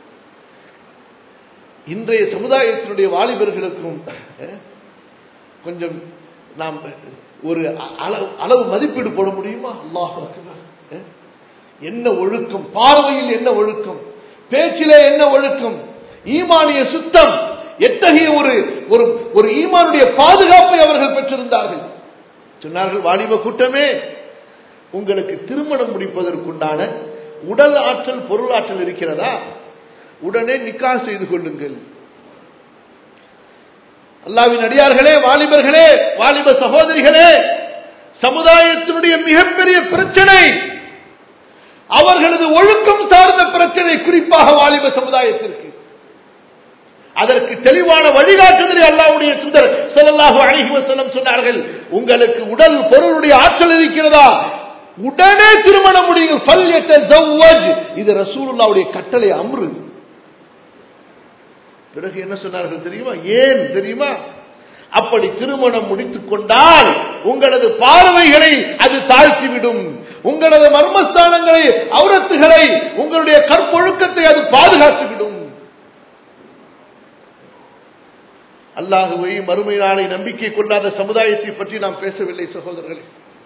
இன்றைய சமுதாயத்தினுடைய வாலிபர்களுக்கும் அஹ், கொஞ்சம் நாம் ஒரு அளவு அளவு மதிப்பீடு போட முடியுமா அல்லாஹ் என்ன ஒழுக்கம் பார்வையில் என்ன ஒழுக்கம் பேச்சிலே என்ன ஒழுக்கம் ஈமானிய சுத்தம் எத்தகைய ஒரு ஒரு ஒரு ஈமானுடைய பாதுகாப்பை அவர்கள் பெற்றிருந்தார்கள் சொன்னார்கள் வாலிப கூட்டமே உங்களுக்கு திருமணம் முடிப்பதற்குண்டான உடல் ஆற்றல் பொருள் ஆற்றல் இருக்கிறதா உடனே நிக்கா செய்து கொள்ளுங்கள் அல்லாவின் அடியார்களே வாலிபர்களே வாலிப சகோதரிகளே சமுதாயத்தினுடைய மிகப்பெரிய பிரச்சனை அவர்களது ஒழுக்கம் சார்ந்த பிரச்சனை குறிப்பாக வாலிப சமுதாயத்திற்கு அதற்கு தெளிவான வழிகாட்டுதலை அல்லாவுடைய சுந்தர் ஸல்லல்லாஹு அலைஹி வஸல்லம் சொன்னார்கள் உங்களுக்கு உடல் பொருளுடைய ஆற்றல் இருக்கிறதா உடனே திருமணம் முடியுங்கள் ஃபல்யத்தஸவ்வஜ் இது ரசூலுல்லாவுடைய கட்டளை அம்ரு பிறகு என்ன சொன்னார்கள் தெரியுமா ஏன் தெரியுமா அப்படி திருமணம் முடித்துக் கொண்டால் உங்களது பார்வைகளை அது தாழ்த்திவிடும் உங்களது மர்மஸ்தானங்களை அவுரத்துகளை உங்களுடைய கற்பொழுக்கத்தை அது பாதுகாத்துவிடும் அல்லாஹுவை மறுமை நாளை நம்பிக்கை கொள்ளாத சமுதாயத்தை பற்றி நாம் பேசவில்லை சகோதரர்களே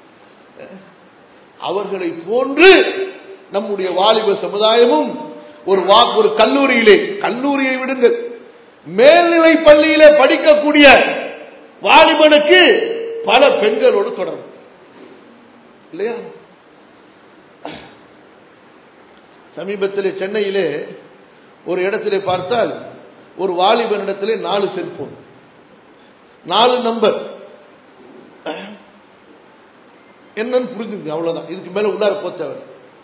அவர்களை போன்று நம்முடைய வாலிப சமுதாயமும் ஒரு வா ஒரு கல்லூரியிலே கல்லூரியை விடுங்கள் மேல்நிலை பள்ளியில படிக்கக்கூடிய வாலிபனுக்கு பல பெண்களோடு தொடர்பு இல்லையா சமீபத்தில் சென்னையிலே ஒரு இடத்திலே பார்த்தால் ஒரு வாலிபனிடத்திலே நாலு செல்போன் நாலு நம்பர் என்னன்னு புரிஞ்சுங்க அவ்வளவுதான் இதுக்கு மேல உள்ளார போத்தவர்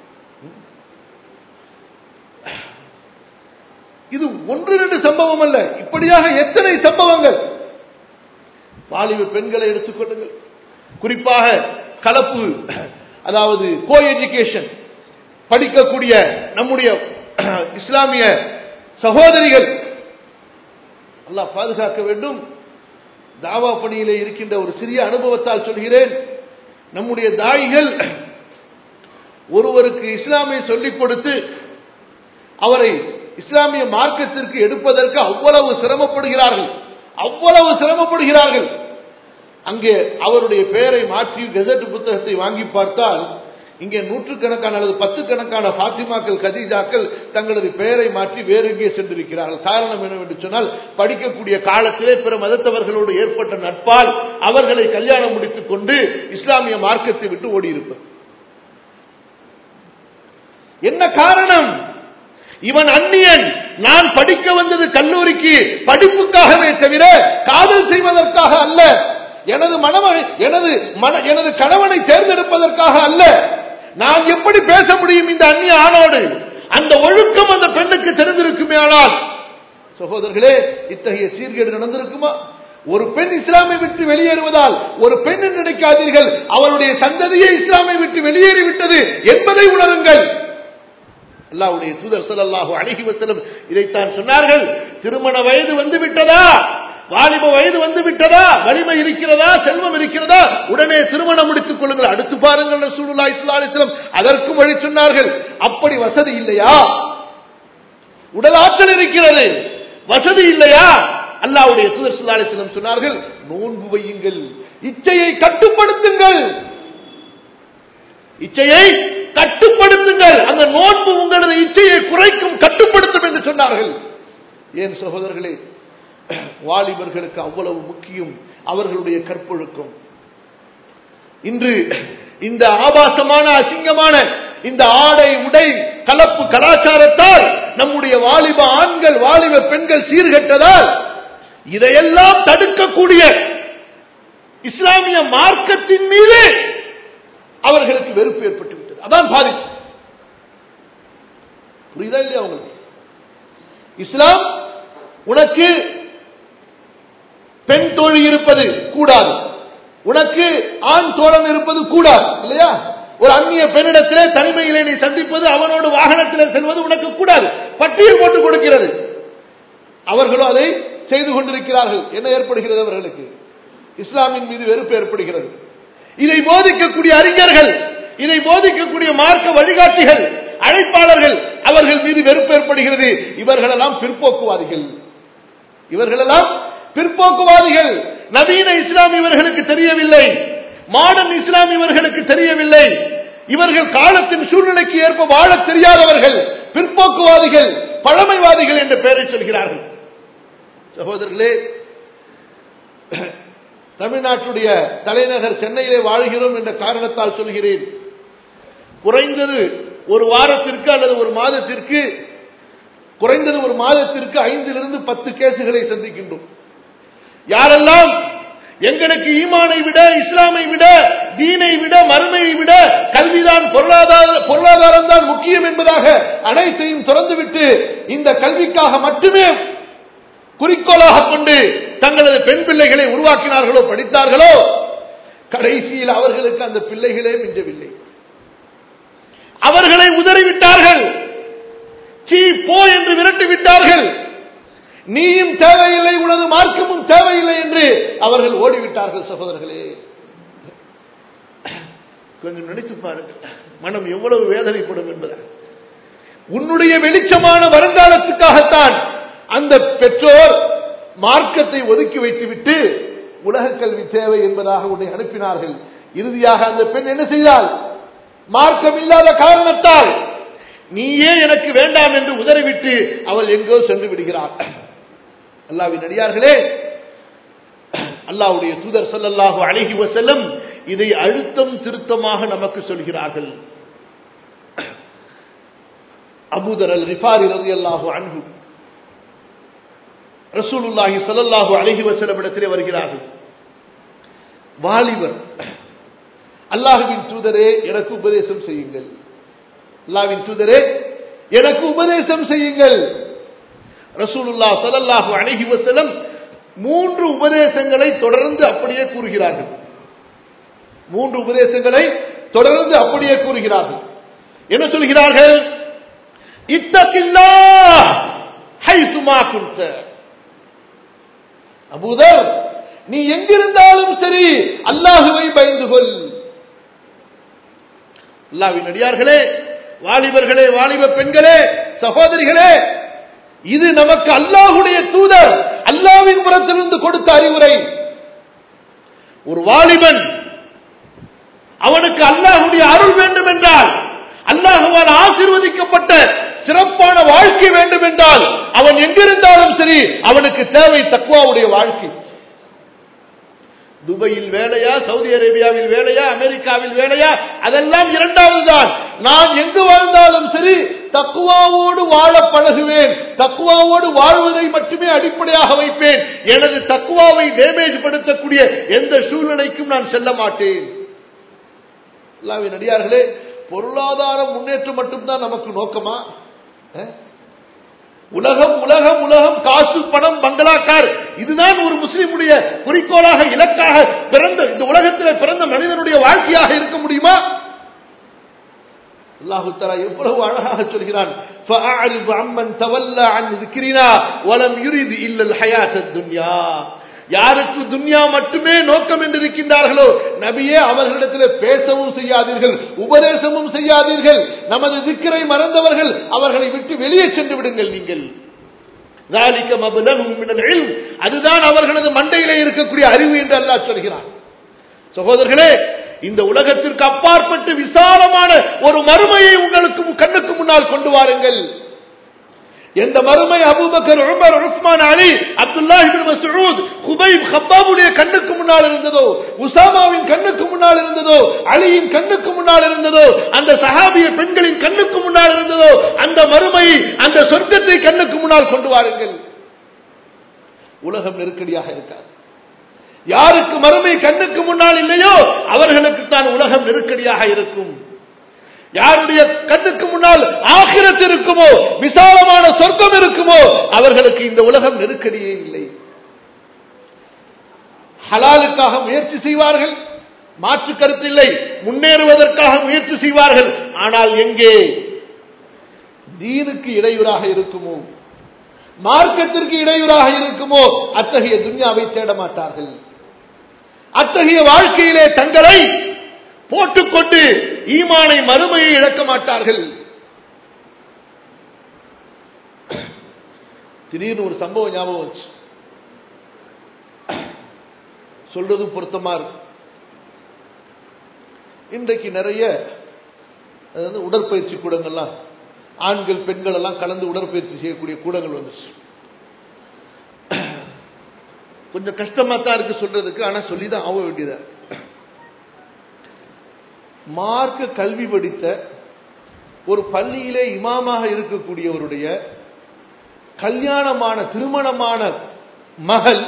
இது ஒன்று ரெண்டு சம்பவம் அல்ல இப்படியாக எத்தனை சம்பவங்கள் வாலிப பெண்களை எடுத்துக்கொள்ளுங்கள் குறிப்பாக கலப்பு அதாவது கோ எஜுகேஷன் படிக்கக்கூடிய நம்முடைய இஸ்லாமிய சகோதரிகள் அல்லாஹ் பாதுகாக்க வேண்டும் தாவா பணியிலே இருக்கின்ற ஒரு சிறிய அனுபவத்தால் சொல்கிறேன் நம்முடைய தாய்கள் ஒருவருக்கு இஸ்லாமை சொல்லிக் கொடுத்து அவரை இஸ்லாமிய மார்க்கத்திற்கு எடுப்பதற்கு அவ்வளவு சிரமப்படுகிறார்கள் அவ்வளவு சிரமப்படுகிறார்கள் அங்கே அவருடைய பெயரை மாற்றி கெசட் புத்தகத்தை வாங்கி பார்த்தால் இங்கே நூற்றுக்கணக்கான அல்லது பத்து கணக்கான பாத்திமாக்கள் கதீஜாக்கள் தங்களது பெயரை மாற்றி வேறு எங்கே சென்றிருக்கிறார்கள் காரணம் என்னவென்று சொன்னால் படிக்கக்கூடிய காலத்திலே பிற மதத்தவர்களோடு ஏற்பட்ட நட்பால் அவர்களை கல்யாணம் முடித்துக் கொண்டு இஸ்லாமிய மார்க்கத்தை விட்டு ஓடியிருப்பது என்ன காரணம் இவன் அந்நியன் நான் படிக்க வந்தது கல்லூரிக்கு படிப்புக்காகவே தவிர காதல் செய்வதற்காக அல்ல எனது மனவனை எனது மன எனது கணவனை தேர்ந்தெடுப்பதற்காக அல்ல நான் எப்படி பேச முடியும் இந்த அந்நிய ஆணோடு அந்த ஒழுக்கம் அந்த பெண்ணுக்கு தெரிந்திருக்குமே ஆனால் சகோதரர்களே இத்தகைய சீர்கேடு நடந்திருக்குமா ஒரு பெண் இஸ்லாமை விட்டு வெளியேறுவதால் ஒரு பெண் என்று நினைக்காதீர்கள் அவளுடைய சந்ததியே இஸ்லாமை விட்டு வெளியேறிவிட்டது என்பதை உணருங்கள் அல்லாவுடைய தூதர் ஸல்லல்லாஹு அலைஹி வஸல்லம் இதைத்தான் சொன்னார்கள் திருமண வயது வந்து விட்டதா வாலிப வயது வந்து விட்டதா வலிமை இருக்கிறதா செல்வம் இருக்கிறதா உடனே திருமணம் முடித்துக் கொள்ளுங்கள் அடுத்து பாருங்கள் ரசூலுல்லாஹி ஸல்லல்லாஹு அலைஹி வஸல்லம் அதற்கும் வழி சொன்னார்கள் அப்படி வசதி இல்லையா உடல் ஆற்றல் இருக்கிறது வசதி இல்லையா அல்லாவுடைய தூதர் ஸல்லல்லாஹு அலைஹி வஸல்லம் சொன்னார்கள் நோன்பு வையுங்கள் இச்சையை கட்டுப்படுத்துங்கள் இச்சையை கட்டுப்படுத்துங்கள் அந்த நோன்பு உங்களது இச்சையை குறைக்கும் கட்டுப்படுத்தும் என்று சொன்னார்கள் ஏன் சகோதரர்களே வாலிபர்களுக்கு அவ்வளவு முக்கியம் அவர்களுடைய கற்பொழுக்கம் இன்று இந்த ஆபாசமான அசிங்கமான இந்த ஆடை உடை கலப்பு கலாச்சாரத்தால் நம்முடைய வாலிப ஆண்கள் வாலிப பெண்கள் சீர்கெட்டதால் இதையெல்லாம் தடுக்கக்கூடிய இஸ்லாமிய மார்க்கத்தின் மீது அவர்களுக்கு வெறுப்பு ஏற்பட்டு விட்டது அதான் பாதிப்பு புரியுதா இல்லையா உங்களுக்கு இஸ்லாம் உனக்கு பெண் தோழி இருப்பது கூடாது உனக்கு ஆண் தோழன் இருப்பது கூடாது இல்லையா ஒரு அந்நிய பெண்ணிடத்திலே தனிமையிலே நீ சந்திப்பது அவனோடு வாகனத்தில் செல்வது உனக்கு கூடாது பட்டியல் போட்டு கொடுக்கிறது அவர்களும் அதை செய்து கொண்டிருக்கிறார்கள் என்ன ஏற்படுகிறது அவர்களுக்கு இஸ்லாமின் மீது வெறுப்பு ஏற்படுகிறது இதை போதிக்கக்கூடிய அறிஞர்கள் இதை போதிக்கக்கூடிய மார்க்க வழிகாட்டிகள் அழைப்பாளர்கள் அவர்கள் மீது வெறுப்பு ஏற்படுகிறது இவர்களெல்லாம் பிற்போக்குவாதிகள் இவர்களெல்லாம் பிற்போக்குவாதிகள் நவீன இஸ்லாம் இவர்களுக்கு தெரியவில்லை மாடர்ன் இஸ்லாம் இவர்களுக்கு தெரியவில்லை இவர்கள் காலத்தின் சூழ்நிலைக்கு ஏற்ப வாழ தெரியாதவர்கள் பிற்போக்குவாதிகள் பழமைவாதிகள் என்ற பெயரை சொல்கிறார்கள் சகோதரர்களே தமிழ்நாட்டுடைய தலைநகர் சென்னையிலே வாழ்கிறோம் என்ற காரணத்தால் சொல்கிறேன் குறைந்தது ஒரு வாரத்திற்கு அல்லது ஒரு மாதத்திற்கு குறைந்தது ஒரு மாதத்திற்கு ஐந்திலிருந்து பத்து கேசுகளை சந்திக்கின்றோம் யாரெல்லாம் எங்களுக்கு ஈமானை விட இஸ்லாமை விட தீனை விட மறுமையை விட கல்விதான் பொருளாதார பொருளாதாரம் தான் முக்கியம் என்பதாக அனைத்தையும் திறந்துவிட்டு இந்த கல்விக்காக மட்டுமே குறிக்கோளாக கொண்டு தங்களது பெண் பிள்ளைகளை உருவாக்கினார்களோ படித்தார்களோ கடைசியில் அவர்களுக்கு அந்த பிள்ளைகளே மிஞ்சவில்லை அவர்களை உதறிவிட்டார்கள் சீ போ என்று விரட்டி விட்டார்கள் நீயும் தேவையில்லை உனது மார்க்கமும் தேவையில்லை என்று அவர்கள் ஓடிவிட்டார்கள் சகோதரர்களே கொஞ்சம் நினைத்து பாருங்கள் மனம் எவ்வளவு வேதனைப்படும் என்பதை உன்னுடைய வெளிச்சமான வருங்காலத்துக்காகத்தான் அந்த பெற்றோர் மார்க்கத்தை ஒதுக்கி வைத்துவிட்டு உலக கல்வி தேவை என்பதாக உன்னை அனுப்பினார்கள் இறுதியாக அந்த பெண் என்ன செய்தால் மார்க்கம் இல்லாத காரணத்தால் நீயே எனக்கு வேண்டாம் என்று உதறிவிட்டு அவள் எங்கோ சென்று விடுகிறாள் அல்லாவின் அடியார்களே அல்லாவுடைய தூதர் ஸல்லல்லாஹு அலைஹி வஸல்லம் இதை அழுத்தம் திருத்தமாக நமக்கு சொல்கிறார்கள் அபூதர் அல் ரிஃபாரி ரலியல்லாஹு அன்ஹு ரசூலுல்லாஹி ஸல்லல்லாஹு அலைஹி வஸல்லம் இடத்திலே வருகிறார்கள் வாலிபர் அல்லாஹுவின் தூதரே எனக்கு உபதேசம் செய்யுங்கள் அல்லாஹ்வின் தூதரே எனக்கு உபதேசம் செய்யுங்கள் ரசூலுல்லாஹ் ஸல்லல்லாஹு அலைஹி வஸல்லம் மூன்று உபதேசங்களை தொடர்ந்து அப்படியே கூறுகிறார்கள் மூன்று உபதேசங்களை தொடர்ந்து அப்படியே கூறுகிறார்கள் என்ன சொல்கிறார்கள் இத்தகில்லா ஹைசுமா குன்த அபூதர் நீ எங்கிருந்தாலும் சரி அல்லாஹுவை பயந்து கொள் அல்லாவின் அடியார்களே வாலிபர்களே வாலிப பெண்களே சகோதரிகளே இது நமக்கு அல்லாஹுடைய தூதர் அல்லாவின் புறத்திலிருந்து கொடுத்த அறிவுரை ஒரு வாலிபன் அவனுக்கு அல்லாஹுடைய அருள் வேண்டும் என்றால் அல்லாஹுவால் ஆசீர்வதிக்கப்பட்ட சிறப்பான வாழ்க்கை வேண்டும் என்றால் அவன் எங்கிருந்தாலும் சரி அவனுக்கு தேவை தக்குவாவுடைய வாழ்க்கை துபாயில் வேலையா சவுதி அரேபியாவில் வேலையா அமெரிக்காவில் வேலையா அதெல்லாம் இரண்டாவது தான் நான் எங்கு வாழ்ந்தாலும் சரி தக்குவாவோடு வாழ பழகுவேன் தக்குவாவோடு வாழ்வதை மட்டுமே அடிப்படையாக வைப்பேன் எனது தக்குவாவை டேமேஜ் படுத்தக்கூடிய எந்த சூழ்நிலைக்கும் நான் செல்ல மாட்டேன் அல்லாவின் அடியார்களே பொருளாதார முன்னேற்றம் மட்டும்தான் நமக்கு நோக்கமா அஹ்? உலகம் உலகம் உலகம் காசு பணம் பங்களாக்கார் இதுதான் ஒரு முஸ்லிமுடைய குறிக்கோளாக இலக்காக பிறந்த இந்த உலகத்தில் பிறந்த மனிதனுடைய வாழ்க்கையாக இருக்க முடியுமா அல்லாஹு தலா எவ்வளவு அழகாக சொல்கிறான் فَأَعْرِضْ عَمَّنْ تَوَلَّى عَنْ ذِكْرِنَا وَلَمْ يُرِدْ إِلَّا الْحَيَاةَ الدُّنْيَا யாருக்கு துன்யா மட்டுமே நோக்கம் என்று இருக்கின்றார்களோ நபியே அவர்களிடத்தில் பேசவும் செய்யாதீர்கள் உபதேசமும் செய்யாதீர்கள் நமது திக்கரை மறந்தவர்கள் அவர்களை விட்டு வெளியே சென்று விடுங்கள் நீங்கள் ذَلِكَ مَبْلَغُهُم مِّنَ الْعِلْمِ அதுதான் அவர்களது மண்டையிலே இருக்கக்கூடிய அறிவு என்று அல்லாஹ் சொல்கிறான் சகோதரர்களே இந்த உலகத்திற்கு அப்பாற்பட்டு விசாலமான ஒரு மறுமையை உங்களுக்கு கண்ணுக்கு முன்னால் கொண்டு வாருங்கள் எந்த மறுமை Abu Bakr Umar Uthman Ali Abdullah ibn Masud Khubaib ஹப்பாபுடைய கண்ணுக்கு முன்னால் இருந்ததோ உசாமாவின் கண்ணுக்கு முன்னால் இருந்ததோ அலியின் கண்ணுக்கு முன்னால் இருந்ததோ அந்த சஹாபிய பெண்களின் கண்ணுக்கு முன்னால் இருந்ததோ அந்த மறுமை அந்த சொர்க்கத்தை கண்ணுக்கு முன்னால் கொண்டு வாருங்கள் உலகம் நெருக்கடியாக இருக்காது யாருக்கு மறுமை கண்ணுக்கு முன்னால் இல்லையோ அவர்களுக்கு தான் உலகம் நெருக்கடியாக இருக்கும் யாருடைய கண்ணுக்கு முன்னால் ஆகிரத் இருக்குமோ விசாலமான சொர்க்கம் இருக்குமோ அவர்களுக்கு இந்த உலகம் நெருக்கடியே இல்லை ஹலாலுக்காக முயற்சி செய்வார்கள் மாற்று கருத்தில்லை முன்னேறுவதற்காக முயற்சி செய்வார்கள் ஆனால் எங்கே தீனுக்கு இடையூறாக இருக்குமோ மார்க்கத்திற்கு இடையூறாக இருக்குமோ அத்தகைய துன்யாவை தேட மாட்டார்கள் அத்தகைய வாழ்க்கையிலே தங்களை போட்டுக்கொண்டு ஈமானை மறுமையை இழக்க மாட்டார்கள் திடீர்னு ஒரு சம்பவம் ஞாபகம் வச்சு சொல்றது பொருத்தமா இருக்கு இன்றைக்கு நிறைய அதாவது உடற்பயிற்சி கூடங்கள்லாம் ஆண்கள் பெண்கள் எல்லாம் கலந்து உடற்பயிற்சி செய்யக்கூடிய கூடங்கள் வந்துச்சு கொஞ்சம் கஷ்டமா தான் இருக்கு சொல்றதுக்கு ஆனா சொல்லிதான் ஆக வேண்டியதா இருக்கு. மார்க்க கல்வி படித்த ஒரு பள்ளியிலே இமாமாக இருக்கக்கூடியவருடைய கல்யாணமான திருமணமான மகள்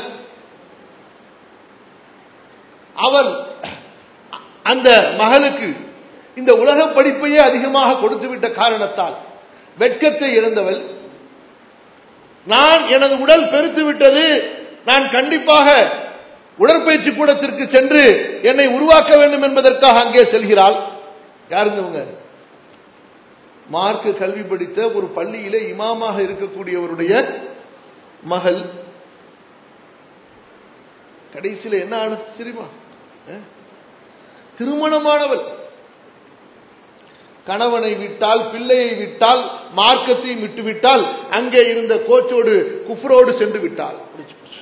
அவள் அந்த மகளுக்கு இந்த உலக படிப்பையே அதிகமாக கொடுத்துவிட்ட காரணத்தால் வெட்கத்தை இழந்தவள் நான் எனது உடல் பெருத்து விட்டது நான் கண்டிப்பாக உடற்பயிற்சி கூடத்திற்கு சென்று என்னை உருவாக்க வேண்டும் என்பதற்காக அங்கே செல்கிறாள் யாருங்க இவங்க மார்க்க கல்வி படித்த ஒரு பள்ளியிலே இமாமாக இருக்கக்கூடியவருடைய மகள் கடைசியில் என்ன ஆனது தெரியுமா அஹ்? திருமணமானவள் கணவனை விட்டால் பிள்ளையை விட்டால் மார்க்கத்தையும் விட்டு விட்டால் அங்கே இருந்த கோச்சோடு குஃப்ரோடு சென்று விட்டாள் முடிச்சு போச்சு.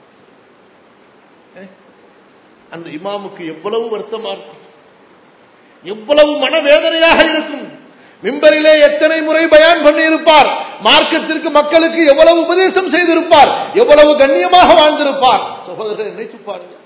அஹ்? அந்த இமாமுக்கு எவ்வளவு வருத்தமா இருக்கும் எவ்வளவு மனவேதனையாக இருக்கும் மிம்பரிலே எத்தனை முறை பயான் பண்ணியிருப்பார் மார்க்கத்திற்கு மக்களுக்கு எவ்வளவு உபதேசம் செய்திருப்பார் எவ்வளவு கண்ணியமாக வாழ்ந்திருப்பார் சகோதரர்கள் நினைத்து பாருங்கள்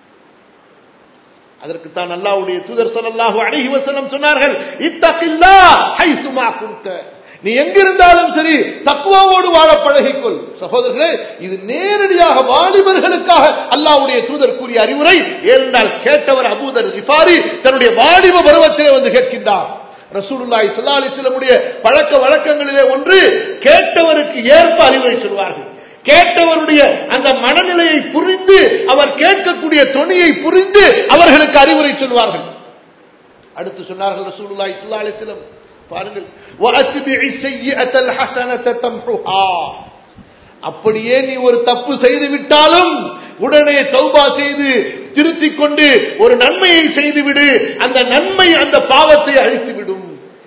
அதற்கு தான் அல்லாவுடைய தூதர் ஸல்லல்லாஹு அலைஹி வஸல்லம் சொன்னார்கள் இத்தகில்லா ஹைசுமா குன்த நீ எங்கிருந்தாலும் சரி தக்குவாவோடு வாழ பழகிக்கொள் சகோதரர்களே இது நேரடியாக வாலிபர்களுக்காக அல்லாஹ்வுடைய தூதர் கூறிய அறிவுரை ஏனென்றால் கேட்டவர் அபூதர் ரிஃபாரி தன்னுடைய வாலிப பருவத்திலே வந்து கேட்கின்றார் ரசூலுல்லாஹி ஸல்லல்லாஹு அலைஹி வஸல்லமுடைய பழக்க வழக்கங்களிலே ஒன்று கேட்டவருக்கு ஏற்ப அறிவுரை சொல்வார்கள் கேட்டவருடைய அந்த மனநிலையை புரிந்து அவர் கேட்கக்கூடிய தொனியை புரிந்து அவர்களுக்கு அறிவுரை சொல்வார்கள் அடுத்து சொன்னார்கள் ரசூலுல்லாஹி ஸல்லல்லாஹு அலைஹி வஸல்லம் பாருங்கள் வஅத்பிஇ ஸய்யிஅத்தல் ஹஸனத தம்ஹுஹா அப்படியே நீ ஒரு தப்பு செய்து விட்டாலும் உடனே தௌபா செய்து திருத்திக் கொண்டு ஒரு நன்மையை செய்துவிடு அந்த நன்மை அந்த பாவத்தை அழித்துவிடும்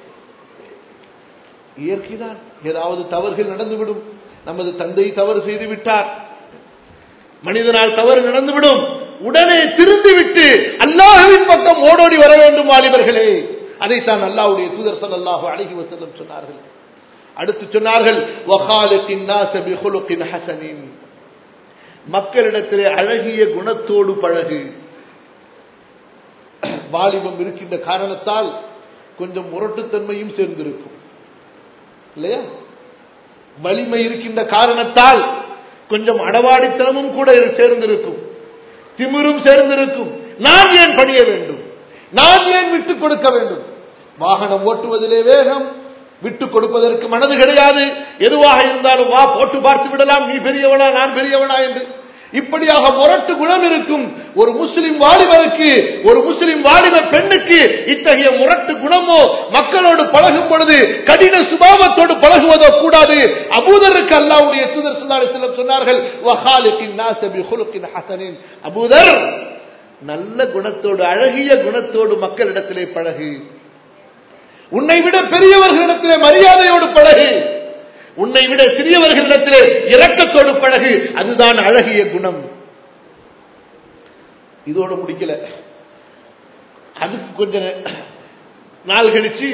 இயற்கைதான் ஏதாவது தவறுகள் நடந்துவிடும் நமது தந்தை தவறு செய்து விட்டார் மனிதனால் தவறு நடந்துவிடும் உடனே திருந்திவிட்டு அல்லாஹுவின் பக்கம் ஓடோடி வர வேண்டும் வாலிபர்களே அதைத்தான் அல்லாஹ்வுடைய தூதர் ஸல்லல்லாஹு அலைஹி வஸல்லம் சொன்னார்கள் அடுத்து சொன்னார்கள் வகாலத்தின் நாஸ பிஹுலுகின் ஹஸனின் மக்களிடத்திலே அழகிய குணத்தோடு பழகு வாலிபம் இருக்கின்ற காரணத்தால் கொஞ்சம் முரட்டுத்தன்மையும் சேர்ந்திருக்கும் இல்லையா வலிமை இருக்கின்ற காரணத்தால் கொஞ்சம் அடவாடித்தனமும் கூட சேர்ந்திருக்கும் திமிரும் சேர்ந்திருக்கும் நான் ஏன் பணிய வேண்டும் நான் ஏன் விட்டுக் கொடுக்க வேண்டும் வாகனம் ஓட்டுவதிலே வேகம் விட்டுக் கொடுப்பதற்கு மனது கிடையாது எதுவாக இருந்தாலும் வா போட்டு பார்த்து விடலாம் நீ பெரியவனா நான் பெரியவனா என்று இப்படியாக முரட்டு குணம் இருக்கும் ஒரு முஸ்லிம் வாலிபருக்கு ஒரு முஸ்லிம் வாலிப பெண்ணுக்கு இத்தகைய முரட்டு குணமோ மக்களோடு பழகும் பொழுது கடின சுபாவத்தோடு பழகுவதோ கூடாது அபூதருக்கு அல்லாவுடைய தூதர் சுல்லாரி செல்லம் சொன்னார்கள் வஹாலிக்கின் நாசபி ஹுலுக்கின் ஹசனின் அபூதர் நல்ல குணத்தோடு அழகிய குணத்தோடு மக்களிடத்திலே பழகு உன்னை விட பெரியவர்களிடத்திலே மரியாதையோடு பழகு உன்னை விட சிறியவர்களிடத்திலே இரக்கத்தோடு பழகு அதுதான் அழகிய குணம் இதோடு முடிக்கல அதுக்கு கொஞ்ச நாள் கழிச்சு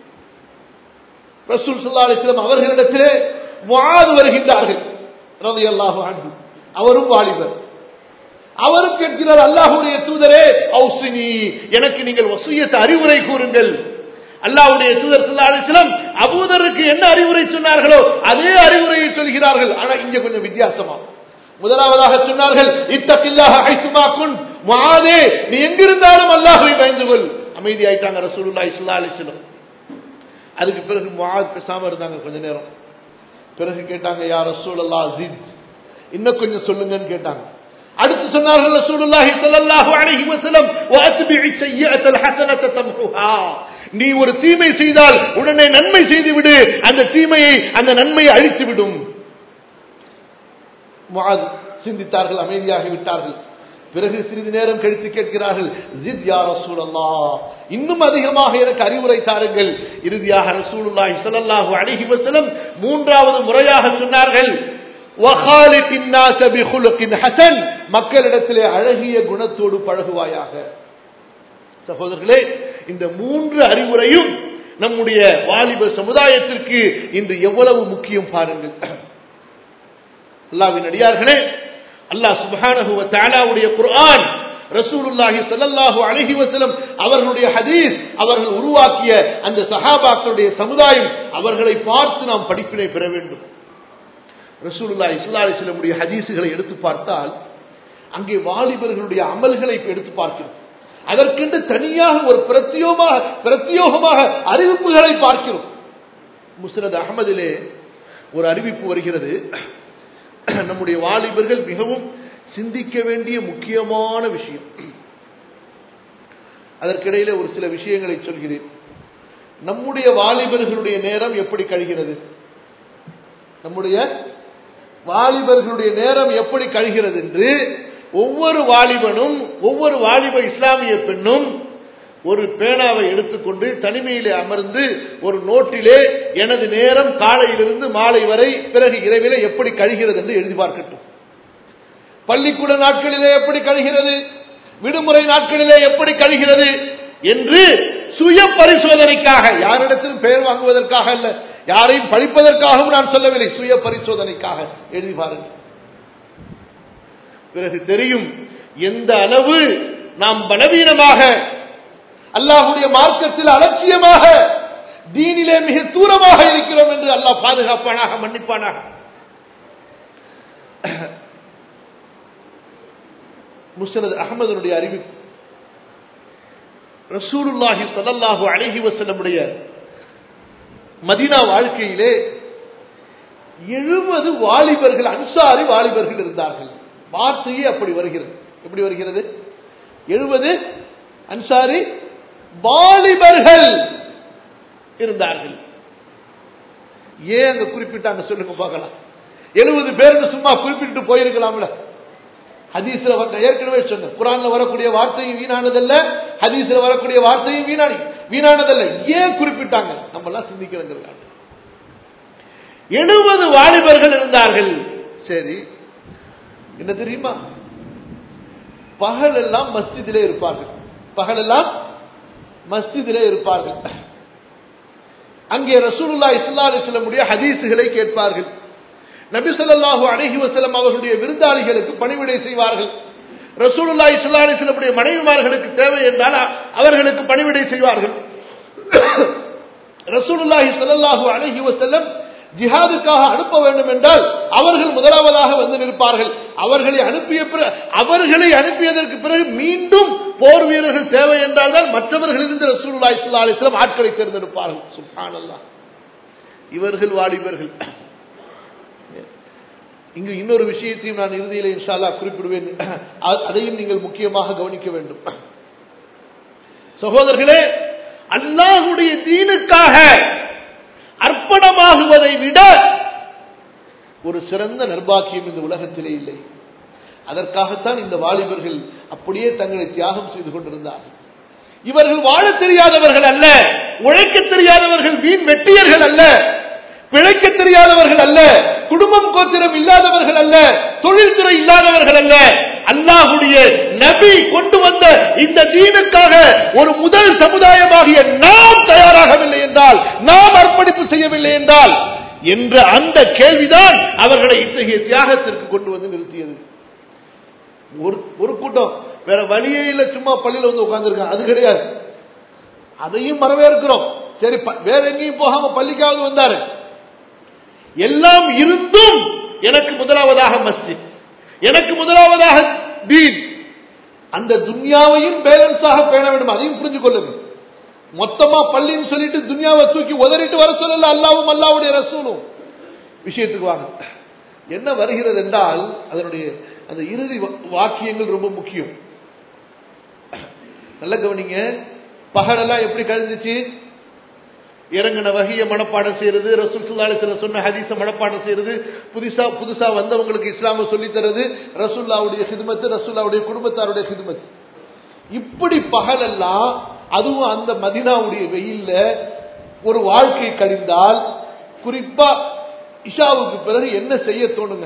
ரசூல் சுல்லா அலிஸ்லாம் அவர்களிடத்திலே வாழ் வருகின்றார்கள் ரலியல்லாஹு அன்ஹு அவரும் வாலிபர் அவரும் கேட்கிறார் அல்லாஹுடைய தூதரே ஔசினி எனக்கு நீங்கள் வசியத்தை அறிவுரை கூறுங்கள் அல்லாவுடைய தூதர் சுல்லா அலிஸ்லாம் அபூதருக்கு என்ன அறிவுரை சொன்னார்களோ அதே அறிவுரையை சொல்கிறார்கள் ஆனா இங்க கொஞ்சம் வித்தியாசமா முதலாவதாக சொன்னார்கள் இத்தகில்லாஹ ஹைசுமா குன் மாதே நீ எங்கிருந்தாலும் அல்லாஹ்வை பயந்து கொள் அமைதி ஆயிட்டாங்க ரசூலுல்லாஹி ஸல்லல்லாஹு அலைஹி வஸல்லம் அதுக்கு பிறகு முஆத் பேசாம இருந்தாங்க கொஞ்ச நேரம் பிறகு கேட்டாங்க யா ரசூலுல்லாஹ் ஜித் இன்னும் கொஞ்சம் சொல்லுங்கன்னு கேட்டாங்க அடுத்து சொன்னார்கள் ரசூலுல்லாஹி ஸல்லல்லாஹு அலைஹி வஸல்லம் வஅத்பிஇ ஸய்யிஅத்தல் ஹஸனத தம்ஹுஹா நீ ஒரு தீமை செய்தால் உடனே நன்மை செய்து விடு அந்த தீமையை அந்த நன்மையை அழித்து விடும் முஆத் சிந்தித்தார்கள் அமைதியாகி விட்டார்கள் பிறகு சிறிது நேரம் கழித்து கேட்கிறார்கள் ஜித் யா ரசூலல்லாஹ் இன்னும் அதிகமாக எனக்கு அறிவுரை தாருங்கள் இறுதியாக ரசூலுல்லாஹி ஸல்லல்லாஹு அலைஹி வஸல்லம் மூன்றாவது முறையாக சொன்னார்கள் மக்களிடத்திலே அழகிய குணத்தோடு பழகுவாயாக சகோதரர்களே இந்த மூன்று அறிவுரையும் நம்முடைய வாலிப சமுதாயத்திற்கு இன்று எவ்வளவு முக்கியம் பாருங்கள் அல்லாவின் அடியார்களே அல்லாஹ் சுபஹானஹு தாலாவுடைய குர்ஆன் ரசூலுல்லாஹி ஸல்லல்லாஹு அலைஹி வஸல்லம் அவர்களுடைய ஹதீஸ் அவர்கள் உருவாக்கிய அந்த சஹாபாக்களுடைய சமுதாயம் அவர்களை பார்த்து நாம் படிப்பினை பெற வேண்டும் ரசூலுல்லாஹி ஸல்லல்லாஹு அலைஹி வஸல்லமுடைய ஹதீஸுகளை எடுத்து பார்த்தால் அங்கே வாலிபர்களுடைய அமல்களை எடுத்து பார்க்கிறோம் அதற்கென்று தனியாக ஒரு பிரத்யோகமாக பிரத்யோகமாக அறிவிப்புகளை பார்க்கிறோம் முஸ்னத் அகமதிலே ஒரு அறிவிப்பு வருகிறது நம்முடைய வாலிபர்கள் மிகவும் சிந்திக்க வேண்டிய முக்கியமான விஷயம் அதற்கிடையில ஒரு சில விஷயங்களை சொல்கிறேன் நம்முடைய வாலிபர்களுடைய நேரம் எப்படி கழிகிறது நம்முடைய வாலிபர்களுடைய நேரம் எப்படி கழிகிறது என்று ஒவ்வொரு வாலிபனும் ஒவ்வொரு வாலிப இஸ்லாமிய பெண்ணும் ஒரு பேனாவை எடுத்துக்கொண்டு தனிமையிலே அமர்ந்து ஒரு நோட்டிலே எனது நேரம் காலையிலிருந்து மாலை வரை பிறகு இரவிலே எப்படி கழிகிறது என்று எழுதி பார்க்கட்டும் பள்ளிக்கூட நாட்களிலே எப்படி கழிகிறது விடுமுறை நாட்களிலே எப்படி கழிகிறது என்று சுய பரிசோதனைக்காக யாரிடத்திலும் பெயர் வாங்குவதற்காக அல்ல யாரையும் படிப்பதற்காகவும் நான் சொல்லவில்லை சுய பரிசோதனைக்காக எழுதி பாருங்கள் பிறகு தெரியும் எந்த அளவு நாம் பலவீனமாக அல்லாஹுடைய மார்க்கத்தில் அலட்சியமாக தீனிலே மிக தூரமாக இருக்கிறோம் என்று அல்லாஹ் பாதுகாப்பானாக மன்னிப்பானாக முஸ்னத் அகமதனுடைய அறிவிப்பு ரசூலுல்லாஹி ஸல்லல்லாஹு அலைஹி வஸல்லமுடைய மதீனா வாழ்க்கையிலே எழுபது வாலிபர்கள் அன்சாரி வாலிபர்கள் இருந்தார்கள் வார்த்தையே அப்படி வருகிறது எப்படி வருகிறது எழுபது அன்சாரி வாலிபர்கள் இருந்தார்கள் ஏன் அங்க குறிப்பிட்டாங்க சொல்லுங்க பார்க்கலாம் எழுபது பேருக்கு சும்மா குறிப்பிட்டு போயிருக்கலாம்ல ஹதீஸ்ல வந்த ஏற்கனவே சொன்ன குரான்ல வரக்கூடிய வார்த்தையும் வீணானதல்ல ஹதீஸ்ல வரக்கூடிய வார்த்தையும் வீணானி வீணானதல்ல ஏன் குறிப்பிட்டாங்க நம்ம எல்லாம் சிந்திக்கிறோங்கிறாங்க எழுபது வாலிபர்கள் இருந்தார்கள் சரி என்ன தெரியுமா பகல் எல்லாம் மஸ்ஜிதிலே இருப்பார்கள் பகல் எல்லாம் மஸ்ஜிதிலே இருப்பார்கள் அங்கே ரசூலுல்லா இஸ்லா அலிஸ்லமுடைய ஹதீசுகளை கேட்பார்கள் நபி ஸல்லல்லாஹு அலைஹி வஸல்லம் அவர்களுடைய விருந்தாளிகளுக்கு பணிவிடை செய்வார்கள் ரசூலுல்லா இஸ்லா அலிஸ்லமுடைய மனைவிமார்களுக்கு தேவை என்றால் அவர்களுக்கு பணிவிடை செய்வார்கள் ரசூலுல்லாஹி ஸல்லல்லாஹு அலைஹி வஸல்லம் ஜிஹாதுக்காக அனுப்ப வேண்டும் என்றால் அவர்கள் முதலாவதாக வந்து நிற்பார்கள் அவர்களை அனுப்பிய அவர்களை அனுப்பியதற்கு பிறகு மீண்டும் போர் வீரர்கள் தேவை என்றால் தான் மற்றவர்களிலிருந்து ரசூலுல்லாஹி ஸல்லல்லாஹு அலைஹி வஸல்லம் ஆட்களை தேர்ந்தெடுப்பார்கள் சுப்ஹானல்லாஹ் இவர்கள் வாலிபர்கள் இங்கு இன்னொரு விஷயத்தையும் நான் இறுதியில் இன்ஷால்லா குறிப்பிடுவேன் அதையும் நீங்கள் முக்கியமாக கவனிக்க வேண்டும் சகோதரர்களே அல்லாஹுடைய தீனுக்காக அர்ப்பணமாகுவதை விட ஒரு சிறந்த நர்பாக்கியம் இந்த உலகத்திலே இல்லை அதற்காகத்தான் இந்த வாலிபர்கள் அப்படியே தங்களை தியாகம் செய்து கொண்டிருந்தார்கள் இவர்கள் வாழ தெரியாதவர்கள் அல்ல உழைக்க தெரியாதவர்கள் வீண் வெட்டியர்கள் அல்ல பிழைக்க தெரியாதவர்கள் அல்ல குடும்பம் கோத்திரம் இல்லாதவர்கள் அல்ல தொழில்துறை இல்லாதவர்கள் அல்ல அல்லாஹுடைய நபி கொண்டு வந்த இந்த தீனுக்காக ஒரு முதல் சமுதாயமாகிய நாம் தயாராகவில்லை என்றால் நாம் அர்ப்பணிப்பு செய்யவில்லை என்றால் என்ற அந்த கேள்விதான் அவர்களை இத்தகைய தியாகத்திற்கு கொண்டு வந்து நிறுத்தியது ஒரு ஒரு கூட்டம் வேற வழியே இல்ல சும்மா பள்ளியில வந்து உட்கார்ந்துருக்காங்க அது கிடையாது அதையும் வரவேற்கிறோம் சரி வேற எங்கேயும் போகாம பள்ளிக்காவது வந்தாரு எல்லாம் இருந்தும் எனக்கு முதலாவதாக மஸ்ஜித் எனக்கு முதலாவதாக தீன் அந்த துன்யாவையும் பேலன்ஸாக பேண வேண்டும் அதையும் புரிஞ்சு கொள்ளுங்க மொத்தமா பள்ளின்னு சொல்லிட்டு துன்யாவை தூக்கி உதறிட்டு வர சொல்லல அல்லாவும் அல்லாவுடைய ரசூலும் விஷயத்துக்கு வாங்க என்ன வருகிறது என்றால் அதனுடைய அந்த இறுதி வாக்கியங்கள் ரொம்ப முக்கியம் நல்ல கவனிங்க பகலெல்லாம் எப்படி கழிஞ்சிச்சு இறங்கின வகையை மனப்பாடம் செய்யறது ரசூல் சுல்லாலிசில சொன்ன ஹதீஸ மனப்பாடம் செய்யறது புதுசா புதுசா வந்தவங்களுக்கு இஸ்லாம சொல்லி தரது ரசூல்லாவுடைய ஹிதுமத்து ரசூல்லாவுடைய குடும்பத்தாருடைய ஹிதுமத்து இப்படி பகலெல்லாம் அதுவும் அந்த மதினாவுடைய வெயில்ல ஒரு வாழ்க்கை கழிந்தால் குறிப்பா இஷாவுக்கு பிறகு என்ன செய்ய தோணுங்க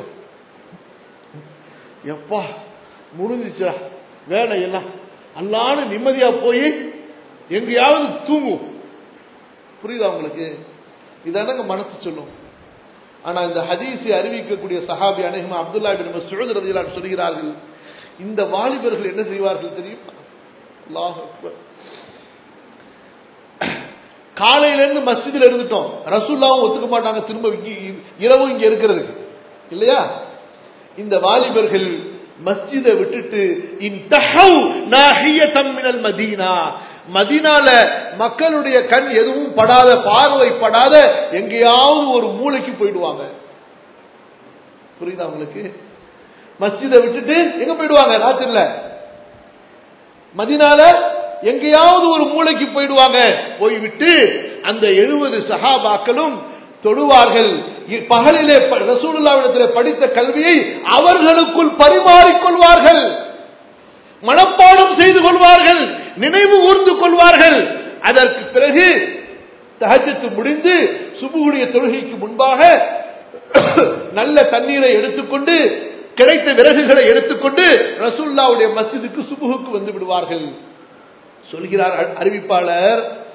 எப்பா முடிஞ்சிச்சா வேலையெல்லாம் அல்லான்னு நிம்மதியா போய் எங்கேயாவது தூங்கும் புரியுதா உங்களுக்கு இதானங்க மனசு சொல்லும் ஆனா இந்த ஹதீஸை அறிவிக்கக்கூடிய சஹாபி அனைகமா அப்துல்லா பின் மசூத் ரதியல்லாஹு சொல்கிறார்கள் இந்த வாலிபர்கள் என்ன செய்வார்கள் தெரியுமா அல்லாஹ் அக்பர் காலையில இருந்து மஸ்ஜிதில் இருந்துட்டோம் ரசூல்லாவும் ஒத்துக்க மாட்டாங்க திரும்ப இரவும் இங்க இருக்கிறதுக்கு இல்லையா இந்த வாலிபர்கள் மஸ்ஜிதை விட்டுட்டு மதீனா மதீனால மக்களுடைய கண் எதுவும் படாத பார்வை படாத எங்கேயாவது ஒரு மூளைக்கு போயிடுவாங்க புரியுதா உங்களுக்கு மஸ்ஜிதை விட்டுட்டு எங்க போயிடுவாங்க ராத்திரில மதினால எங்கேயாவது ஒரு மூளைக்கு போயிடுவாங்க போய்விட்டு அந்த எழுபது சகாபாக்களும் தொழுவார்கள் பகலிலே ரசூலுல்லாவிடத்தில் படித்த கல்வியை அவர்களுக்குள் பரிமாறிக்கொள்வார்கள் மனப்பாடம் செய்து கொள்வார்கள் நினைவு ஊர்ந்து கொள்வார்கள் அதற்கு பிறகு தகஜத்து முடிந்து சுபுகுடைய தொழுகைக்கு முன்பாக நல்ல தண்ணீரை எடுத்துக்கொண்டு கிடைத்த விறகுகளை எடுத்துக்கொண்டு ரசூல்லாவுடைய மஸ்ஜிதுக்கு சுபுகுக்கு வந்து விடுவார்கள் சொல்கிறார் அறிவிப்பாளர்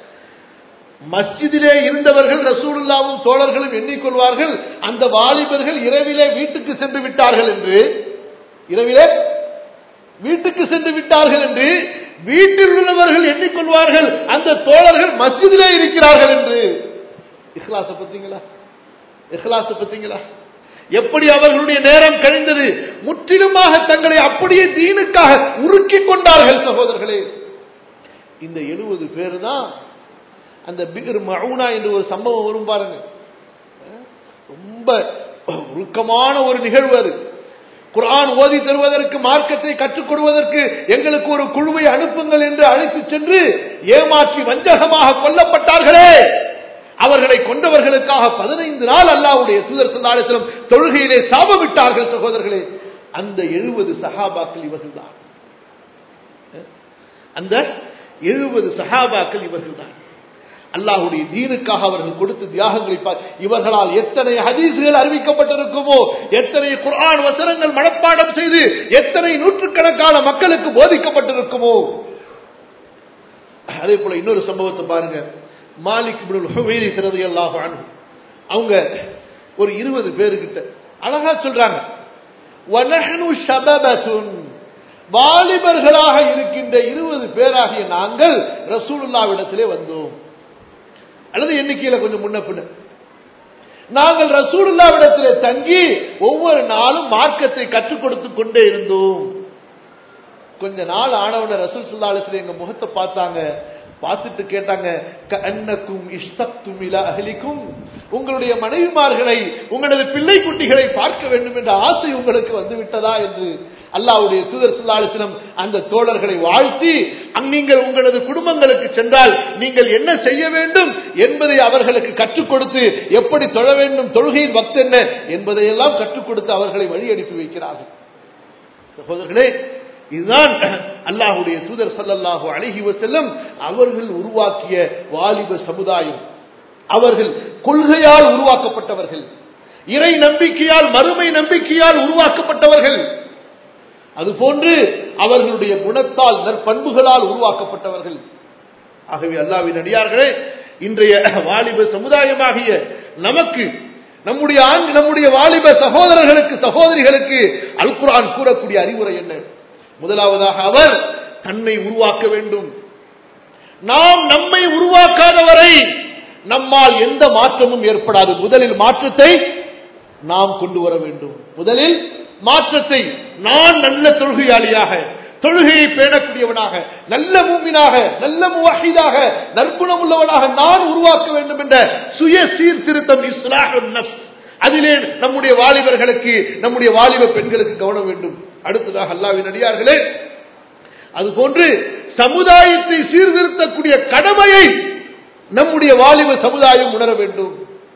மஸ்ஜிதிலே இருந்தவர்கள் ரசூலுல்லாவும் தோழர்களும் எண்ணிக்கொள்வார்கள் அந்த வாலிபர்கள் இரவிலே வீட்டுக்கு சென்று விட்டார்கள் என்று இரவிலே வீட்டுக்கு சென்று விட்டார்கள் என்று வீட்டில் உள்ளவர்கள் எண்ணிக்கொள்வார்கள் அந்த தோழர்கள் மஸ்ஜிதிலே இருக்கிறார்கள் என்று இஹ்லாச பத்தீங்களா இஹ்லாச பத்தீங்களா எப்படி அவர்களுடைய நேரம் கழிந்தது முற்றிலுமாக தங்களை அப்படியே தீனுக்காக உருக்கிக் கொண்டார்கள் சகோதரர்களே இந்த எழுபது பேர் தான் அந்த பிகர் மவுனா என்று ஒரு சம்பவம் வரும் பாருங்க ரொம்ப உருக்கமான ஒரு நிகழ்வு அது குரான் ஓதி தருவதற்கு மார்க்கத்தை கற்றுக் கொடுவதற்கு எங்களுக்கு ஒரு குழுவை அனுப்புங்கள் என்று அழைத்து சென்று ஏமாற்றி வஞ்சகமாக கொல்லப்பட்டார்களே அவர்களை கொண்டவர்களுக்காக பதினைந்து நாள் அல்லாவுடைய தூதர் சந்தாலத்திலும் தொழுகையிலே சாபமிட்டார்கள் சகோதரர்களே அந்த எழுபது சஹாபாக்கள் இவர்கள்தான் அந்த எழுபது சஹாபாக்கள் இவர்கள்தான் அல்லாஹுடைய தீனுக்காக அவர்கள் கொடுத்த தியாகங்களை இவர்களால் எத்தனை ஹதீசுகள் அறிவிக்கப்பட்டிருக்குமோ எத்தனை குர்ஆன் வசனங்கள் மனப்பாடம் செய்து எத்தனை நூற்றுக்கணக்கான மக்களுக்கு போதிக்கப்பட்டிருக்குமோ அதே போல இன்னொரு சம்பவத்தை பாருங்க மாலிக் சிறதி அல்லாஹ் அவங்க ஒரு இருபது பேருக்கிட்ட அழகா சொல்றாங்க வாலிபர்களாக இருக்கின்ற இருபது பேராகிய நாங்கள் ரசூலுல்லாவிடத்திலே வந்தோம் அல்லது எண்ணிக்கையில கொஞ்சம் முன்ன பின்ன நாங்கள் ரசூலுல்லாவிடத்திலே தங்கி ஒவ்வொரு நாளும் மார்க்கத்தை கற்றுக் கொடுத்து கொண்டே இருந்தோம் கொஞ்ச நாள் ஆனவன ரசூல் சுல்லாலத்துல எங்க முகத்தை பார்த்தாங்க பார்த்துட்டு கேட்டாங்க அன்னக்கும் இஷ்டத்தும் இல அகலிக்கும் உங்களுடைய மனைவிமார்களை உங்களது பிள்ளை குட்டிகளை பார்க்க வேண்டும் என்ற ஆசை உங்களுக்கு வந்து விட்டதா என்று அல்லாவுடைய தூதர் சுல்லாலிசனம் அந்த தோழர்களை வாழ்த்தி நீங்கள் உங்களது குடும்பங்களுக்கு சென்றால் நீங்கள் என்ன செய்ய வேண்டும் என்பதை அவர்களுக்கு கற்றுக் கொடுத்து எப்படி தொழ வேண்டும் தொழுகையின் பக்து என்ன என்பதையெல்லாம் கற்றுக் கொடுத்து அவர்களை வழி அனுப்பி வைக்கிறார்கள் சகோதரர்களே இதுதான் அல்லாஹுடைய தூதர் சல்லல்லாஹு அழகி செல்லும் அவர்கள் உருவாக்கிய வாலிப சமுதாயம் அவர்கள் கொள்கையால் உருவாக்கப்பட்டவர்கள் இறை நம்பிக்கையால் மறுமை நம்பிக்கையால் உருவாக்கப்பட்டவர்கள் அதுபோன்று அவர்களுடைய குணத்தால் நற்பண்புகளால் உருவாக்கப்பட்டவர்கள் ஆகவே அல்லாவின் அடியார்களே இன்றைய வாலிப சமுதாயமாகிய நமக்கு நம்முடைய ஆண் நம்முடைய வாலிப சகோதரர்களுக்கு சகோதரிகளுக்கு அல்குரான் கூறக்கூடிய அறிவுரை என்ன முதலாவதாக அவர் தன்னை உருவாக்க வேண்டும் நாம் நம்மை உருவாக்காதவரை நம்மால் எந்த மாற்றமும் ஏற்படாது முதலில் மாற்றத்தை நாம் கொண்டு வர வேண்டும் முதலில் மாற்றத்தை நான் நல்ல தொழுகையாளியாக தொழுகையை பேணக்கூடியவனாக நல்ல மூமினாக நல்ல முவாஹிதாக நற்குணம் உள்ளவனாக நான் உருவாக்க வேண்டும் என்ற சுய சீர்திருத்தம் இஸ்லாஹுன் நஃப்ஸ் அதிலே நம்முடைய வாலிபர்களுக்கு நம்முடைய வாலிப பெண்களுக்கு கவனம் வேண்டும் அடுத்ததாக அல்லாவின் அடியார்களே அதுபோன்று சமுதாயத்தை சீர்திருத்தக்கூடிய கடமையை நம்முடைய வாலிப சமுதாயம் உணர வேண்டும்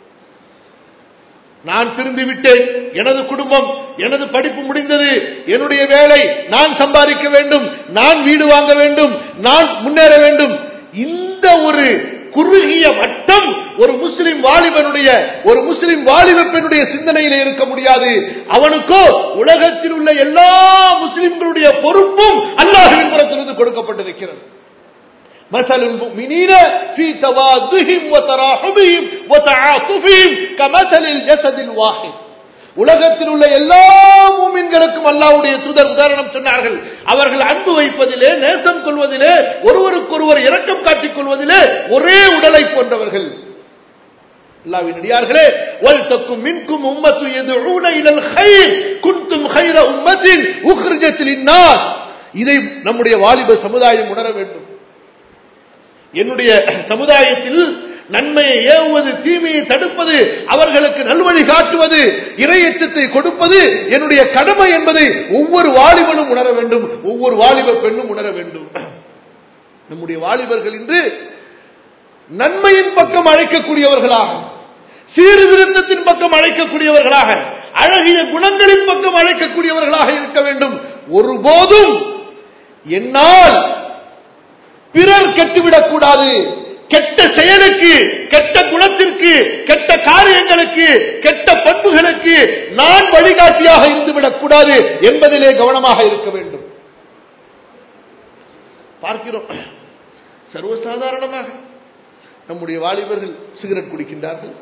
நான் திரும்பி விட்டேன் எனது குடும்பம் எனது படிப்பு முடிந்தது என்னுடைய வேலை நான் சம்பாதிக்க வேண்டும் நான் வீடு வாங்க வேண்டும் நான் முன்னேற வேண்டும் இந்த ஒரு குறுகிய வட்டம் ஒரு முஸ்லிம் வாலிபனுடைய ஒரு முஸ்லிம் வாலிப பெண்ணுடைய சிந்தனையில இருக்க முடியாது அவனுக்கோ உலகத்தில் உள்ள எல்லா முஸ்லிம்களுடைய பொறுப்பும் அல்லாஹின் புறத்திலிருந்து கொடுக்கப்பட்டிருக்கிறது مثل المؤمنين في توادهم وتراحمهم وتعاطفهم كمثل الجسد الواحد உலகத்தில் உள்ள எல்லா மூமின்களுக்கும் அல்லாவுடைய தூதர் உதாரணம் சொன்னார்கள் அவர்கள் அன்பு வைப்பதிலே நேசம் கொள்வதிலே ஒருவருக்கொருவர் இரக்கம் காட்டிக் கொள்வதிலே ஒரே உடலை போன்றவர்கள் அல்லாவின் அடியார்களே வல் தக்கும் மின்கும் உம்மத்து எதுஊன இலல் கைர் குன்தும் கைர உம்மத்தின் உக்ரிஜத்தில் இன்னார் இதை நம்முடைய வாலிப சமுதாயம் உணர வேண்டும் என்னுடைய சமுதாயத்தில் நன்மையை ஏவுவது தீமையை தடுப்பது அவர்களுக்கு நல்வழி காட்டுவது இரையச்சத்தை கொடுப்பது என்னுடைய கடமை என்பதை ஒவ்வொரு வாலிபனும் உணர வேண்டும் ஒவ்வொரு வாலிப பெண்ணும் உணர வேண்டும் நம்முடைய வாலிபர்கள் இன்று நன்மையின் பக்கம் அழைக்கக்கூடியவர்களாக சீர்திருத்தத்தின் பக்கம் அழைக்கக்கூடியவர்களாக அழகிய குணங்களின் பக்கம் அழைக்கக்கூடியவர்களாக இருக்க வேண்டும் ஒருபோதும் என்னால் பிறர் கெட்டுவிடக் கூடாது கெட்ட செயலுக்கு கெட்ட குணத்திற்கு கெட்ட காரியங்களுக்கு கெட்ட பண்புகளுக்கு நான் வழிகாட்டியாக இருந்துவிடக் கூடாது என்பதிலே கவனமாக இருக்க வேண்டும் பார்க்கிறோம் சர்வசாதாரணமாக நம்முடைய வாலிபர்கள் சிகரெட் குடிக்கின்றார்கள்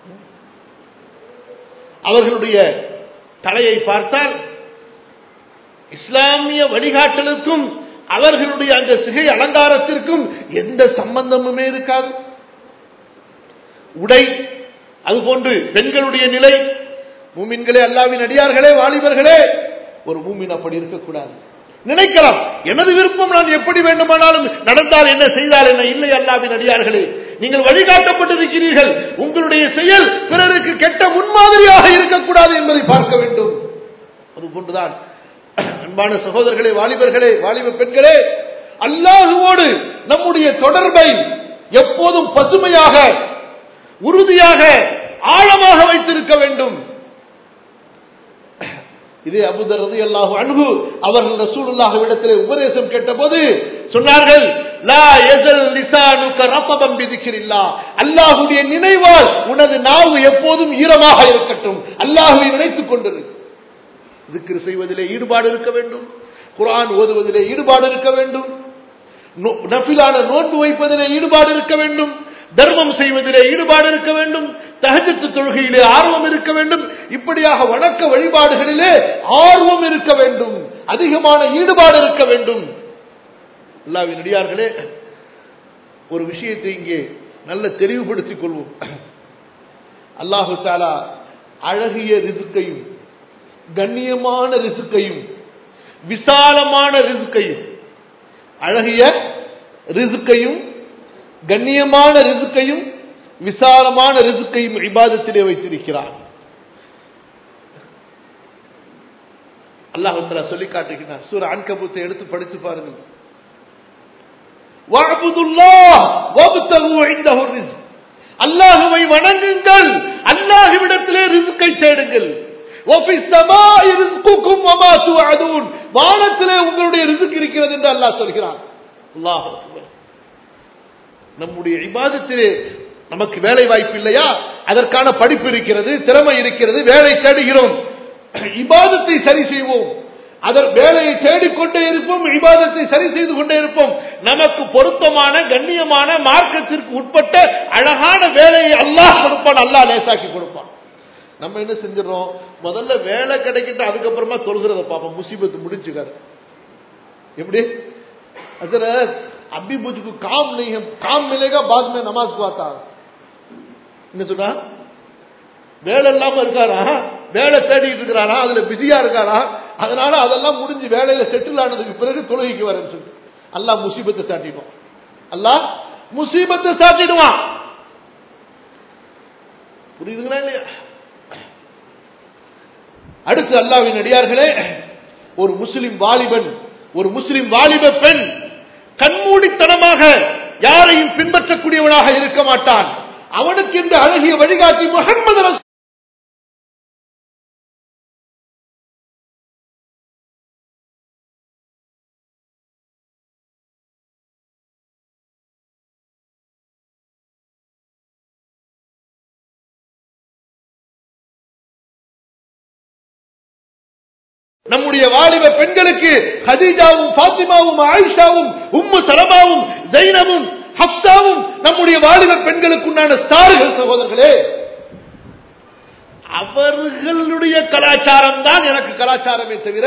அவர்களுடைய தலையை பார்த்தால் இஸ்லாமிய வழிகாட்டலுக்கும் அவர்களுடைய அந்த சிகை அலங்காரத்திற்கும் எந்த சம்பந்தமுமே இருக்காது உடை அதுபோன்று பெண்களுடைய நிலை மூமின்களே அல்லாவின் அடியார்களே வாலிபர்களே ஒரு மூமின் அப்படி இருக்கக்கூடாது நினைக்கலாம் எனது விருப்பம் நான் எப்படி வேண்டுமானாலும் நடந்தால் என்ன செய்தால் என்ன இல்லை அல்லாவின் அடியார்களே நீங்கள் வழிகாட்டப்பட்டிருக்கிறீர்கள் உங்களுடைய செயல் பிறருக்கு கெட்ட முன்மாதிரியாக இருக்கக்கூடாது என்பதை பார்க்க வேண்டும் அதுபோன்றுதான் அன்பான சகோதரர்களே வாலிபர்களே வாலிப பெண்களே அல்லாஹுவோடு நம்முடைய தொடர்பை எப்போதும் பசுமையாக உறுதியாக ஆழமாக வைத்திருக்க வேண்டும் இதே அபுதர் ரதி அல்லாஹு அன்பு அவர்கள் ரசூலுல்லாஹ் இடத்திலே உபதேசம் கேட்டபோது சொன்னார்கள் லா யஸல் லிசானுக ரத்தபம் பிதிக்ரில்லா அல்லாஹ்வுடைய நினைவால் உனது நாவு எப்போதும் ஈரமாக இருக்கட்டும் அல்லாஹ்வை நினைத்துக் கொண்டிரு zikr செய்வதிலே ஈடுபாடு இருக்க வேண்டும் குர்ஆன் ஓதுவதிலே ஈடுபாடு இருக்க வேண்டும் நோ- நஃபிலான நோன்பு வைப்பதிலே ஈடுபாடு இருக்க வேண்டும் தர்மம் செய்வதிலே ஈடுபாடு இருக்க வேண்டும் தஹஜத்து தொழுகையிலே ஆர்வம் இருக்க வேண்டும் இப்படியாக வணக்க வழிபாடுகளிலே ஆர்வம் இருக்க வேண்டும் அதிகமான ஈடுபாடு இருக்க வேண்டும் அல்லாவின் அடியார்களே ஒரு விஷயத்தை இங்கே நல்ல தெளிவுபடுத்திக் கொள்வோம் அல்லாஹு தாலா அழகிய ரிசுக்கையும் கண்ணியமான ரிசுக்கையும் விசாலமான ரிசுக்கையும் அழகிய ரிசுக்கையும் கண்ணியமான ரிசுக்கையும் விசாலமான ரிசுக்கையும் இபாதத்திலே வைத்திருக்கிறார் அல்லாஹ் சொல்லி காட்டுகிறார் சூர அன்கபூத்தை எடுத்து படித்து பாருங்கள் வஅபுதுல்லாஹ் வப்தகு இன்தஹு ரிஸ்க் அல்லாஹ்வை வணங்குங்கள் அல்லாஹ்விடத்திலே ரிஸ்கை தேடுங்கள் வஃபி ஸமாஇ ரிஸ்குக்கும் வமா துஅதுன் வானத்திலே உங்களுடைய ரிஸ்க் இருக்கிறது என்று அல்லாஹ் சொல்கிறான் அல்லாஹ் அக்பர் நம்முடைய இபாதத்திலே நமக்கு வேலை வாய்ப்பு இல்லையா அதற்கான படிப்பு இருக்கிறது திறமை இருக்கிறது வேலை தேடுகிறோம் இபாதத்தை சரி செய்வோம் அதர் வேலையை தேடிக்கொண்டே இருப்போம் இபாதத்தை சரி செய்து கொண்டே இருப்போம் நமக்கு பொருத்தமான கண்ணியமான மார்க்கத்திற்கு உட்பட்ட அழகான வேலையை அல்லாஹ் கொடுப்பான் அல்லாஹ் லேசாக்கி கொடுப்பான் நம்ம என்ன செஞ்சிடறோம் முதல்ல வேலை கிடைக்கிட்டு அதுக்கப்புறமா தொழுகிறத பார்ப்போம் முசீபத்து முடிஞ்சுக்காரு எப்படி अगर अभी मुझको काम नहीं है काम मिलेगा बाद में नमाज को आता என்ன சொன்னா வேலை இல்லாம இருக்காரா வேலை தேடிட்டு இருக்கிறாரா அதுல பிஸியா இருக்காரா அதனால அதெல்லாம் முடிஞ்சு வேலையில செட்டில் ஆனதுக்கு பிறகு தொழுகைக்கு வரேன்னு சொல்லி அல்லாஹ் முசீபத்தை சாட்டிடுவான் அல்லாஹ் முசீபத்தை சாட்டிடுவான் புரியுதுங்களா இல்லையா அடுத்து அல்லாவின் அடியார்களே ஒரு முஸ்லிம் வாலிபன் ஒரு முஸ்லிம் வாலிப பெண் கண்மூடித்தனமாக யாரையும் பின்பற்றக்கூடியவனாக இருக்க மாட்டான் அவனுக்கு இந்த அழகிய வழிகாட்டி முகமது நம்முடைய வாலிப பெண்களுக்கு ஹதீஜாவும் பாத்திமாவும் ஆயிஷாவும் உம்மு சலமாவும் ஜைனமும் ஹப்சாவும் நம்முடைய வாலிப பெண்களுக்கு உண்டான ஸ்டார்கள் சகோதரர்களே அவர்களுடைய கலாச்சாரம் தான் எனக்கு கலாச்சாரமே தவிர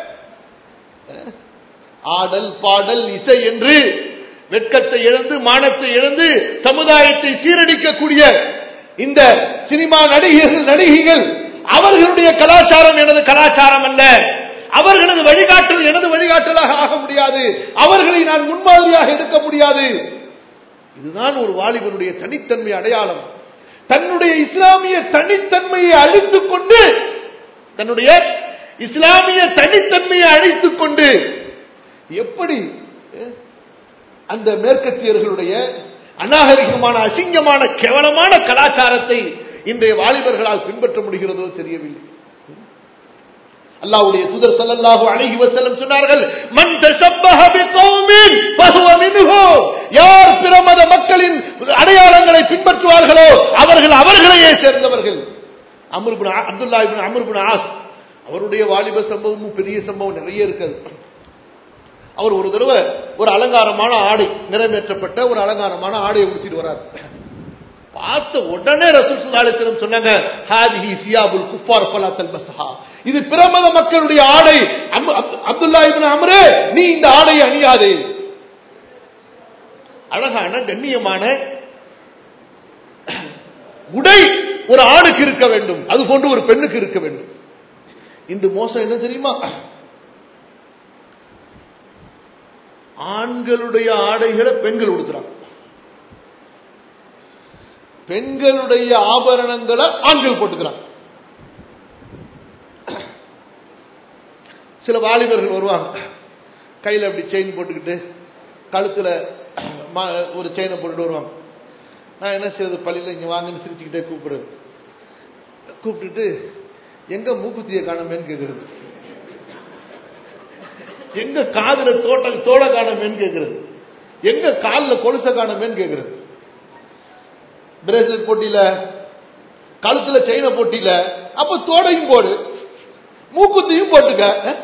ஆடல் பாடல் இசை என்று வெட்கத்தை இழந்து மானத்தை இழந்து சமுதாயத்தை சீரழிக்கக்கூடிய இந்த சினிமா நடிகர்கள் நடிகைகள் அவர்களுடைய கலாச்சாரம் எனது கலாச்சாரம் அல்ல அவர்களது வழிகாட்டல் எனது வழிகாட்டலாக ஆக முடியாது அவர்களை நான் முன்மாதிரியாக எடுக்க முடியாது இதுதான் ஒரு வாலிபனுடைய தனித்தன்மை அடையாளம் தன்னுடைய இஸ்லாமிய தனித்தன்மையை அழித்துக் கொண்டு தன்னுடைய இஸ்லாமிய தனித்தன்மையை அழித்துக் கொண்டு எப்படி அஹ், அந்த மேற்கத்தியர்களுடைய அநாகரிகமான அசிங்கமான கேவலமான கலாச்சாரத்தை இன்றைய வாலிபர்களால் பின்பற்ற முடிகிறதோ தெரியவில்லை அல்லாஹ்வுடைய தூதர் ஸல்லல்லாஹு அலைஹி வஸல்லம் சொன்னார்கள் மன் தஷப்பஹ பிகௌமின் ஃபஹுவ மின்ஹும் யார் பிற மத மக்களின் அடையாளங்களை பின்பற்றுவார்களோ அவர்கள் அவர்களையே சேர்ந்தவர்கள் அம்ர் இப்னு ஆ- Abdullah ibn Amr ibn Aas அவருடைய வாலிப சம்பவமும் பெரிய சம்பவம் நிறைய இருக்குது அவர் ஒரு தடவை ஒரு அலங்காரமான ஆடை நிறைவேற்றப்பட்ட ஒரு அலங்காரமான ஆடையை உடுத்திட்டு வராரு பார்த்த உடனே ரசூலுல்லாஹி சொன்னாங்க ஹாதிஹி சியாபுல் குஃபார் ஃபலா தல்பஸ்ஹா இது பிரமத மக்களுடைய ஆடை அம்- அப்- அப்துல்லா இப்னு அம்ரே நீ இந்த ஆடையை அணியாதே அழகான கண்ணியமான உடை ஒரு ஆணுக்கு இருக்க வேண்டும் அது போன்று ஒரு பெண்ணுக்கு இருக்க வேண்டும் இந்த மோசம் என்ன தெரியுமா ஆண்களுடைய ஆடைகளை பெண்கள் உடுத்துறாங்க பெண்களுடைய ஆபரணங்களை ஆண்கள் போட்டுக்கிறாங்க சில வாலிபர்கள் வருவாங்க கையில அப்படி செயின் போட்டுக்கிட்டு கழுத்துல மா- ஒரு செயினை போட்டுட்டு வருவாங்க நான் என்ன செய்யறது பள்ளியில இங்க வாங்கன்னு சிரிச்சுக்கிட்டே கூப்பிடுறது கூப்பிட்டுட்டு எங்க மூக்குத்திய காணமேன்னு கேக்குறது எங்க காதுல தோட்ட தோட காணமேன்னு கேக்குறது எங்க கால்ல கொலுச காணமேன்னு கேக்குறது பிரேஸ்லெட் போட்டியில கழுத்துல செயினை போட்டியில அப்ப தோடையும் போடு மூக்குத்தியும் போட்டுக்க அஹ்?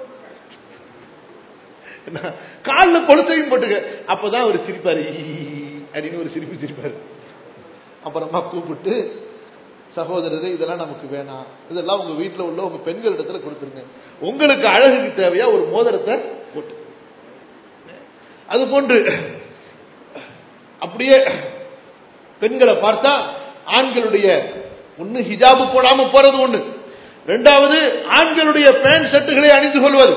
என்ன? கால்ல கொளுத்தையும் போட்டுக்க அப்பதான் அவர் சிரிப்பாரு ஈ, அப்படின்னு ஒரு சிரிப்பு சிரிப்பாரு அப்புறமா கூப்பிட்டு சகோதரரே இதெல்லாம் நமக்கு வேணாம் இதெல்லாம் உங்க வீட்டுல உள்ள உங்க பெண்கள் இடத்துல கொடுத்துருங்க உங்களுக்கு அழகுக்கு தேவையா ஒரு மோதிரத்தை போட்டு அது போன்று அப்படியே பெண்களை பார்த்தா ஆண்களுடைய ஒண்ணு ஹிஜாபு போடாம போறது ஒண்ணு ரெண்டாவது ஆண்களுடைய பேண்ட் ஷர்ட்டுகளை அணிந்து கொள்வது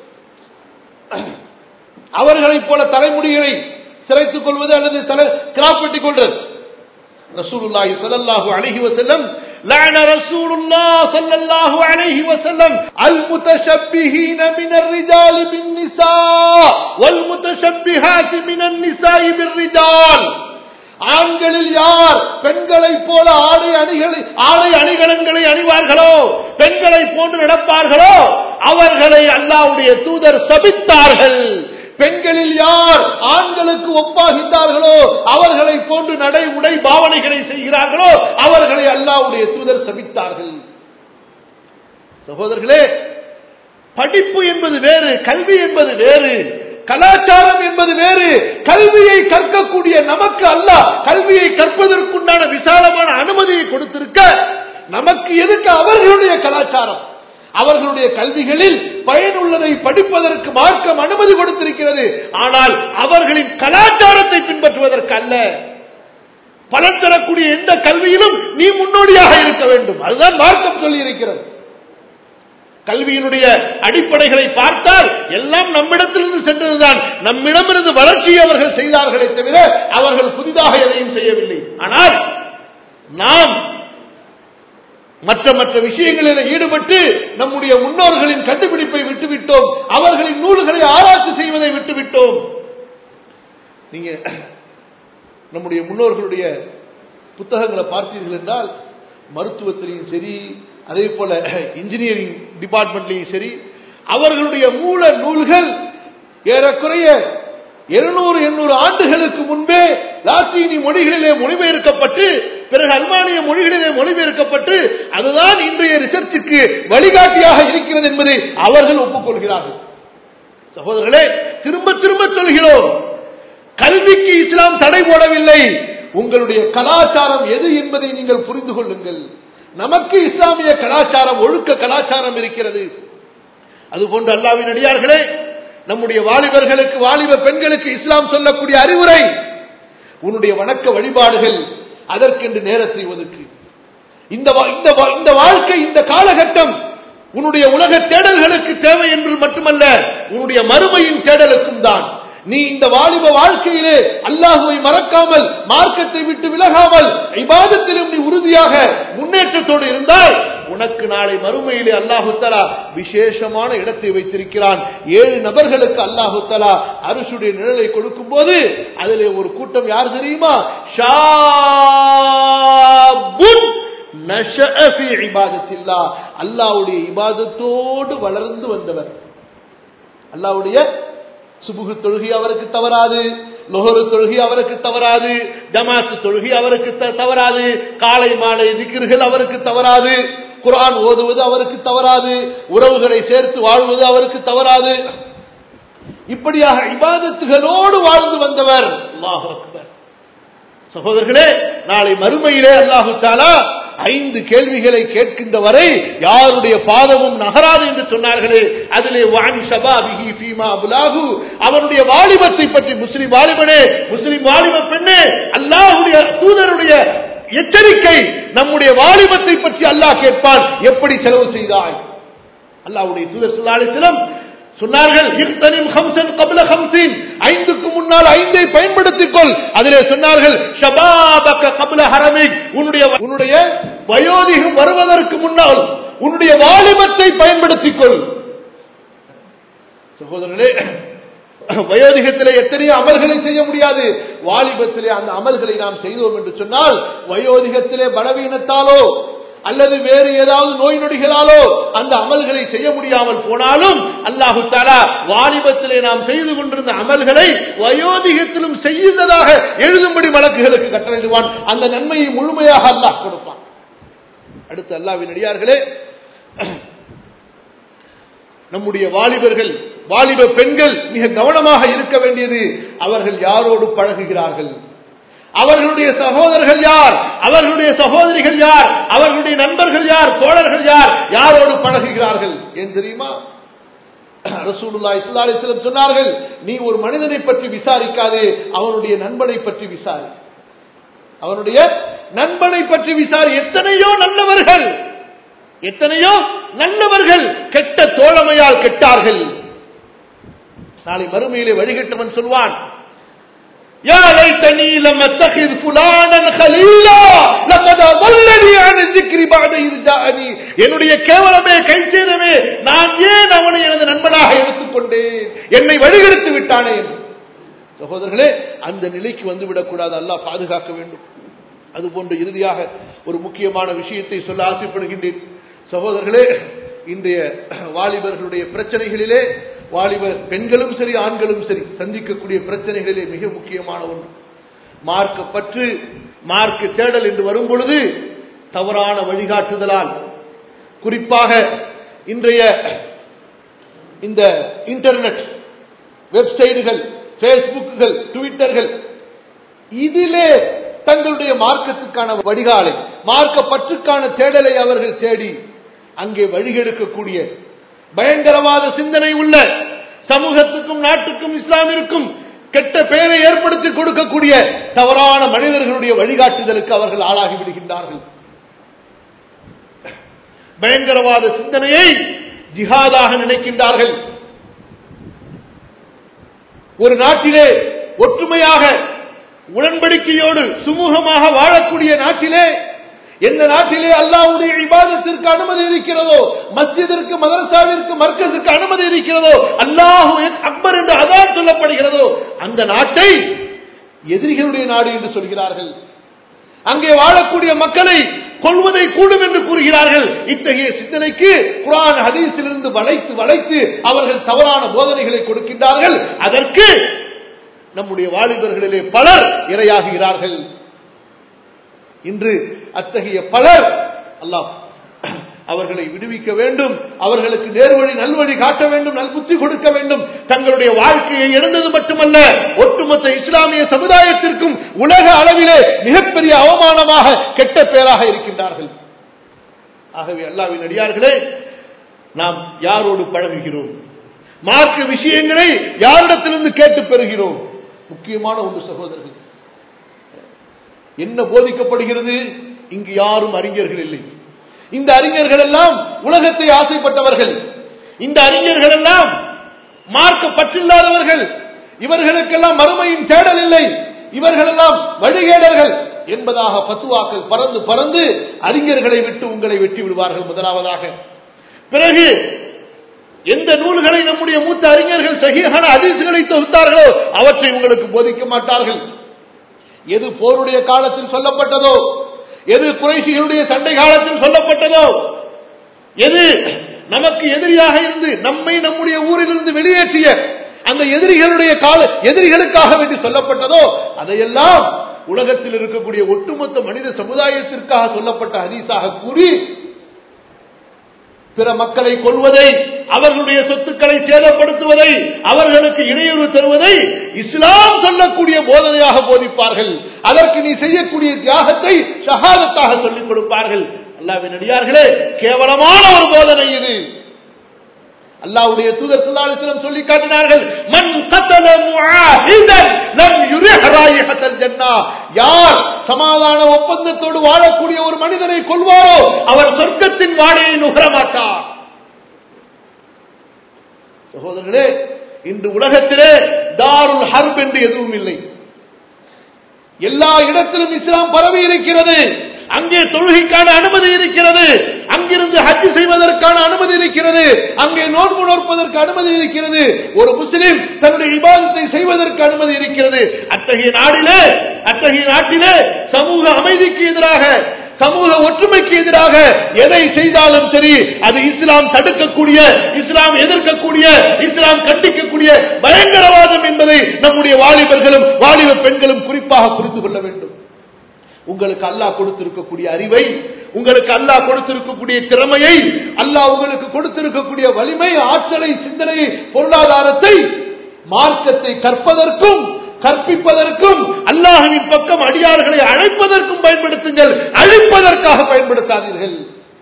அவர்களைப் போல தலைமுடிகளை சிரைத்துக் கொள்வது அல்லது தலை கிராப் வெட்டிக் கொள்வது ரசூலுல்லாஹி ஸல்லல்லாஹு அலைஹி வஸல்லம் لعن رسول الله صلى الله عليه وسلم المتشبهين من الرجال بالنساء والمتشبهات من النساء بالرجال ஆண்களில் யார் பெண்களைப் போல ஆடை அணிகளை ஆடை அணிகலன்களை அணிவார்களோ பெண்களைப் போன்று நடப்பார்களோ அவர்களை அல்லாஹ்வுடைய தூதர் சபித்தார்கள் பெண்களில் யார் ஆண்களுக்கு ஒப்பாகின்றார்களோ அவர்களை போன்று நடை உடை பாவனைகளை செய்கிறார்களோ அவர்களை அல்லாஹ்வுடைய தூதர் சபித்தார்கள் சகோதரர்களே படிப்பு என்பது வேறு கல்வி என்பது வேறு கலாச்சாரம் என்பது வேறு கல்வியை கற்கக்கூடிய நமக்கு அல்ல கல்வியை கற்பதற்குண்டான விசாலமான அனுமதியை கொடுத்திருக்க நமக்கு எதுக்கு அவர்களுடைய கலாச்சாரம் அவர்களுடைய கல்விகளில் பயனுள்ளதை படிப்பதற்கு மார்க்கம் அனுமதி கொடுத்திருக்கிறது ஆனால் அவர்களின் கலாச்சாரத்தை பின்பற்றுவதற்கு அல்ல பலன் தரக்கூடிய எந்த கல்வியிலும் நீ முன்னோடியாக இருக்க வேண்டும் அதுதான் மார்க்கம் சொல்லி இருக்கிறது கல்வியினுடைய அடிப்படைகளை பார்த்தால் எல்லாம் நம்மிடத்திலிருந்து சென்றதுதான் நம்மிடமிருந்து வளர்ச்சியை அவர்கள் செய்தார்களே தவிர அவர்கள் புதிதாக எதையும் செய்யவில்லை ஆனால் நாம் மற்ற மற்ற விஷயங்களில் ஈடுபட்டு நம்முடைய முன்னோர்களின் கண்டுபிடிப்பை விட்டுவிட்டோம் அவர்களின் நூல்களை ஆராய்ச்சி செய்வதை விட்டுவிட்டோம் நீங்க நம்முடைய முன்னோர்களுடைய புத்தகங்களை பார்த்தீர்கள் என்றால் மருத்துவத்திலையும் சரி அதே போல இன்ஜினியரிங் டிபார்ட்மெண்ட்லையும் சரி அவர்களுடைய மூல நூல்கள் ஏறக்குறைய இருநூறு எண்ணூறு ஆண்டுகளுக்கு முன்பே லாத்தீனி மொழிகளிலே மொழிபெயர்க்கப்பட்டு பிறகு அல்மானிய மொழிகளிலே மொழிபெயர்க்கப்பட்டு அதுதான் இன்றைய ரிசர்ச்சுக்கு வழிகாட்டியாக இருக்கிறது என்பதை அவர்கள் ஒப்புக்கொள்கிறார்கள் சகோதரர்களே திரும்ப திரும்ப சொல்கிறோம் கல்விக்கு இஸ்லாம் தடை போடவில்லை உங்களுடைய கலாச்சாரம் எது என்பதை நீங்கள் புரிந்து கொள்ளுங்கள் நமக்கு இஸ்லாமிய கலாச்சாரம் ஒழுக்க கலாச்சாரம் இருக்கிறது அதுபோன்று அல்லாவின் அடியார்களே நம்முடைய வாலிபர்களுக்கு வாலிப பெண்களுக்கு இஸ்லாம் சொல்லக்கூடிய அறிவுரை உன்னுடைய வணக்க வழிபாடுகள் அதற்கென்று நேரத்தை ஒதுக்கு இந்த வா- இந்த வா- இந்த வாழ்க்கை இந்த காலகட்டம் உன்னுடைய உலக தேடல்களுக்கு தேவை என்று மட்டுமல்ல உன்னுடைய மறுமையின் தேடலுக்கும் தான் நீ இந்த வாலிப வாழ்க்கையிலே அல்லாஹுவை மறக்காமல் மார்க்கத்தை விட்டு விலகாமல் இபாதத்திலும் நீ உறுதியாக முன்னேற்றத்தோடு இருந்தால் உனக்கு நாளை மறுமையிலே அல்லாஹு தலா விசேஷமான இடத்தை வைத்திருக்கிறான் ஏழு நபர்களுக்கு அல்லாஹு தலா அரிசுடைய நிழலை கொடுக்கும் போது அதிலே ஒரு கூட்டம் யார் தெரியுமா ஷாபுன் நஷஅ ஃபீ இபாதத்தில்லாஹ் அல்லாஹ்வுடைய இபாதத்தோடு வளர்ந்து வந்தவர் அல்லாஹ்வுடைய சுபுகு தொழுகை அவருக்கு தவறாது லொஹரு தொழுகை அவருக்கு தவறாது ஜமாத்து தொழுகை அவருக்கு த- தவறாது காலை மாலை திக்கிர்கள் அவருக்கு தவறாது குர்ஆன் ஓதுவது அவருக்கு தவறாது உறவுகளை சேர்த்து வாழ்வது அவருக்கு தவறாது இப்படியாக இபாதத்துகளோடு வாழ்ந்து வந்தவர் அல்லாஹு அக்பர் சகோதரர்களே நாளை மறுமையிலே அல்லாஹு தாலா ஐந்து கேள்விகளை கேட்கின்ற வரை யாருடைய பாதமும் நகராது என்று சொன்னார்களே அதிலே வான் ஷபாபிஹி ஃபீமா புலாகு அவருடைய வாலிபத்தை பற்றி முஸ்லிம் வாலிபனே முஸ்லிம் வாலிப பெண்ணே அல்லாஹுடைய தூதருடைய எச்சரிக்கை நம்முடைய வாலிபத்தை பற்றி அல்லாஹ் கேட்பான் எப்படி செலவு செய்தாய் அல்லாஹ்வுடைய தூதர் சுல்லாலிசிலம் சொன்னார்கள் இர்தனிம் ஹம்சன் கபில ஹம்சின் ஐந்துக்கு முன்னால் ஐந்தை பயன்படுத்திக் கொள் அதிலே சொன்னார்கள் ஷபாபக கபில ஹரமிக் உன்னுடைய உன்னுடைய வயோதிகம் வருவதற்கு முன்னால் உன்னுடைய வாலிபத்தை பயன்படுத்திக் கொள் சகோதரர்களே வயோதிகத்திலே எத்தனையோ அமல்களை செய்ய முடியாது வாலிபத்திலே அந்த அமல்களை நாம் செய்தோம் என்று சொன்னால் வயோதிகத்திலே பலவீனத்தாலோ அல்லது வேறு ஏதாவது நோய் நொடிகளாலோ அந்த அமல்களை செய்ய முடியாமல் போனாலும் அல்லாஹு தாலா வாலிபத்திலே நாம் செய்து கொண்டிருந்த அமல்களை வயோதிகத்திலும் செய்ததாக எழுதும்படி வழக்குகளுக்கு கட்டளையிடுவான் அந்த நன்மையை முழுமையாக அல்லாஹ் கொடுப்பான் அடுத்து அல்லாவின் அடியார்களே நம்முடைய வாலிபர்கள் வாலிப பெண்கள் மிக கவனமாக இருக்க வேண்டியது அவர்கள் யாரோடு பழகுகிறார்கள் அவர்களுடைய சகோதரர்கள் யார் அவர்களுடைய சகோதரிகள் யார் அவர்களுடைய நண்பர்கள் யார் தோழர்கள் யார் யாரோடு பழகுகிறார்கள் ஏன் தெரியுமா ரசூலுல்லா இஸ்லாலிஸ்லம் சொன்னார்கள் நீ ஒரு மனிதனை பற்றி விசாரிக்காதே அவனுடைய நண்பனை பற்றி விசாரி அவனுடைய நண்பனை பற்றி விசாரி எத்தனையோ நல்லவர்கள் எத்தனையோ நல்லவர்கள் கெட்ட தோழமையால் கெட்டார்கள் நாளை மறுமையிலே வழிகட்டவன் சொல்வான் يا ليتني لم اتخذ فلانا خليلا لقد اضلني عن الذكر بعد اذ جاءني என்னுடைய கேவலமே கைசேதமே நான் ஏன் அவனை எனது நண்பனாக எடுத்துக்கொண்டேன் என்னை வழிகெடுத்து விட்டானே சகோதரர்களே அந்த நிலைக்கு வந்து விடக்கூடாது அல்லாஹ் பாதுகாக்க வேண்டும் அதுபோன்று இறுதியாக ஒரு முக்கியமான விஷயத்தை சொல்ல ஆசைப்படுகின்றேன் சகோதரர்களே இன்றைய வாலிபர்களுடைய பிரச்சனைகளிலே வாலிப பெண்களும் சரி ஆண்களும் சரி சந்திக்கக்கூடிய பிரச்சனைகளிலே மிக முக்கியமான ஒன்று மார்க்க பற்று மார்க்க தேடல் என்று வரும் பொழுது தவறான வழிகாட்டுதலால் குறிப்பாக இன்றைய இந்த இன்டர்நெட் வெப்சைட்டுகள் பேஸ்புக்குகள் ட்விட்டர்கள் இதிலே தங்களுடைய மார்க்கத்துக்கான வடிகாலை மார்க்க பற்றுக்கான தேடலை அவர்கள் தேடி அங்கே வழிகெடுக்கக்கூடிய பயங்கரவாத சிந்தனை உள்ள சமூகத்துக்கும் நாட்டுக்கும் இஸ்லாமிற்கும் கெட்ட பெயரை ஏற்படுத்தி கொடுக்கக்கூடிய தவறான மனிதர்களுடைய வழிகாட்டுதலுக்கு அவர்கள் ஆளாகி விடுகின்றார்கள் பயங்கரவாத சிந்தனையை ஜிஹாதாக நினைக்கின்றார்கள் ஒரு நாட்டிலே ஒற்றுமையாக உடன்படிக்கையோடு சுமூகமாக வாழக்கூடிய நாட்டிலே எந்த நாட்டிலே அல்லாவுடைய இபாதத்திற்கு அனுமதி இருக்கிறதோ மஸ்ஜிதிற்கு மதரசாவிற்கு மர்க்கத்திற்கு அனுமதி இருக்கிறதோ அல்லாஹு அக்பர் என்று அதான் சொல்லப்படுகிறதோ அந்த நாட்டை எதிரிகளுடைய நாடு என்று சொல்கிறார்கள் அங்கே வாழக்கூடிய மக்களை கொள்வதை கூடும் என்று கூறுகிறார்கள் இத்தகைய சிந்தனைக்கு குரான் ஹதீஸிலிருந்து வளைத்து வளைத்து அவர்கள் தவறான போதனைகளை கொடுக்கின்றார்கள் அதற்கு நம்முடைய வாலிபர்களிலே பலர் இரையாகிறார்கள் இன்று அத்தகைய பலர் அல்லாஹ் அவர்களை விடுவிக்க வேண்டும் அவர்களுக்கு நேர்வழி நல்வழி காட்ட வேண்டும் நல்புத்தி கொடுக்க வேண்டும் தங்களுடைய வாழ்க்கையை இழந்தது மட்டுமல்ல ஒட்டுமொத்த இஸ்லாமிய சமுதாயத்திற்கும் உலக அளவிலே மிகப்பெரிய அவமானமாக கெட்ட பேராக இருக்கின்றார்கள் ஆகவே அல்லாவின் அடியார்களே நாம் யாரோடு பழகுகிறோம் மார்க்க விஷயங்களை யாரிடத்திலிருந்து கேட்டு பெறுகிறோம் முக்கியமான ஒன்று சகோதரர்கள் என்ன போதிக்கப்படுகிறது இங்கு யாரும் அறிஞர்கள் இல்லை இந்த அறிஞர்கள் எல்லாம் உலகத்தை ஆசைப்பட்டவர்கள் இந்த அறிஞர்கள் எல்லாம் மார்க்க பற்றில்லாதவர்கள் இவர்களுக்கெல்லாம் மறுமையின் தேடல் இல்லை இவர்களெல்லாம் வழிகேடர்கள் என்பதாக பத்துவாக்கள் பறந்து பறந்து அறிஞர்களை விட்டு உங்களை வெட்டி விடுவார்கள் முதலாவதாக பிறகு எந்த நூல்களை நம்முடைய மூத்த அறிஞர்கள் சகியான அதிர்ச்சிகளை தொகுத்தார்களோ அவற்றை உங்களுக்கு போதிக்க மாட்டார்கள் எது போருடைய காலத்தில் சொல்லப்பட்டதோ எது குறைசிகளுடைய சண்டை காலத்தில் சொல்லப்பட்டதோ எது நமக்கு எதிரியாக இருந்து நம்மை நம்முடைய ஊரிலிருந்து வெளியேற்றிய அந்த எதிரிகளுடைய கால எதிரிகளுக்காக வேண்டி சொல்லப்பட்டதோ அதையெல்லாம் உலகத்தில் இருக்கக்கூடிய ஒட்டுமொத்த மனித சமுதாயத்திற்காக சொல்லப்பட்ட ஹதீஸாக கூறி பிற மக்களை கொள்வதை அவர்களுடைய சொத்துக்களை சேதப்படுத்துவதை அவர்களுக்கு இடையூறு தருவதை இஸ்லாம் சொல்லக்கூடிய போதனையாக போதிப்பார்கள் அதற்கு நீ செய்யக்கூடிய தியாகத்தை ஷஹாதத்தாக சொல்லிக் கொடுப்பார்கள் அல்லாவின் அடியார்களே கேவலமான ஒரு போதனை இது அல்லாவுடைய தூதர் சுல்லாலிஸ்லம் சொல்லி காட்டினார்கள் மன் கத்தல முஆஹிதன் லம் யுரிஹ் ராயிஹத்தல் ஜன்னah யார் சமாதான ஒப்பந்தத்தோடு வாழக்கூடிய ஒரு மனிதனை கொள்வாரோ அவர் சொர்க்கத்தின் வாடையை நுகர மாட்டார் சகோதரர்களே இன்று உலகத்திலே தாருல் ஹர்ப் என்று எதுவும் இல்லை எல்லா இடத்திலும் இஸ்லாம் பரவி இருக்கிறது அங்கே தொழுகைக்கான அனுமதி இருக்கிறது அங்கிருந்து ஹஜ் செய்வதற்கான அனுமதி இருக்கிறது அங்கே நோன்பு நோற்பதற்கு அனுமதி இருக்கிறது ஒரு முஸ்லிம் தன்னுடைய விவாதத்தை செய்வதற்கு அனுமதி இருக்கிறது அத்தகைய நாடிலே அத்தகைய நாட்டிலே சமூக அமைதிக்கு எதிராக சமூக ஒற்றுமைக்கு எதிராக எதை செய்தாலும் சரி அது இஸ்லாம் தடுக்கக்கூடிய இஸ்லாம் எதிர்க்கக்கூடிய இஸ்லாம் கண்டிக்கக்கூடிய பயங்கரவாதம் என்பதை நம்முடைய வாலிபர்களும் வாலிப பெண்களும் குறிப்பாக புரிந்து கொள்ள வேண்டும் உங்களுக்கு அல்லாஹ் கொடுத்திருக்கக்கூடிய அறிவை உங்களுக்கு அல்லாஹ் கொடுத்திருக்கக்கூடிய திறமையை அல்லாஹ் உங்களுக்கு கொடுத்திருக்கக்கூடிய வலிமை ஆற்றலை சிந்தனையை பொருளாதாரத்தை மார்க்கத்தை கற்பதற்கும் கற்பிப்பதற்கும் அல்லாஹுவின் பக்கம் அடியார்களை அழைப்பதற்கும் பயன்படுத்துங்கள் அழிப்பதற்காக பயன்படுத்தாதீர்கள்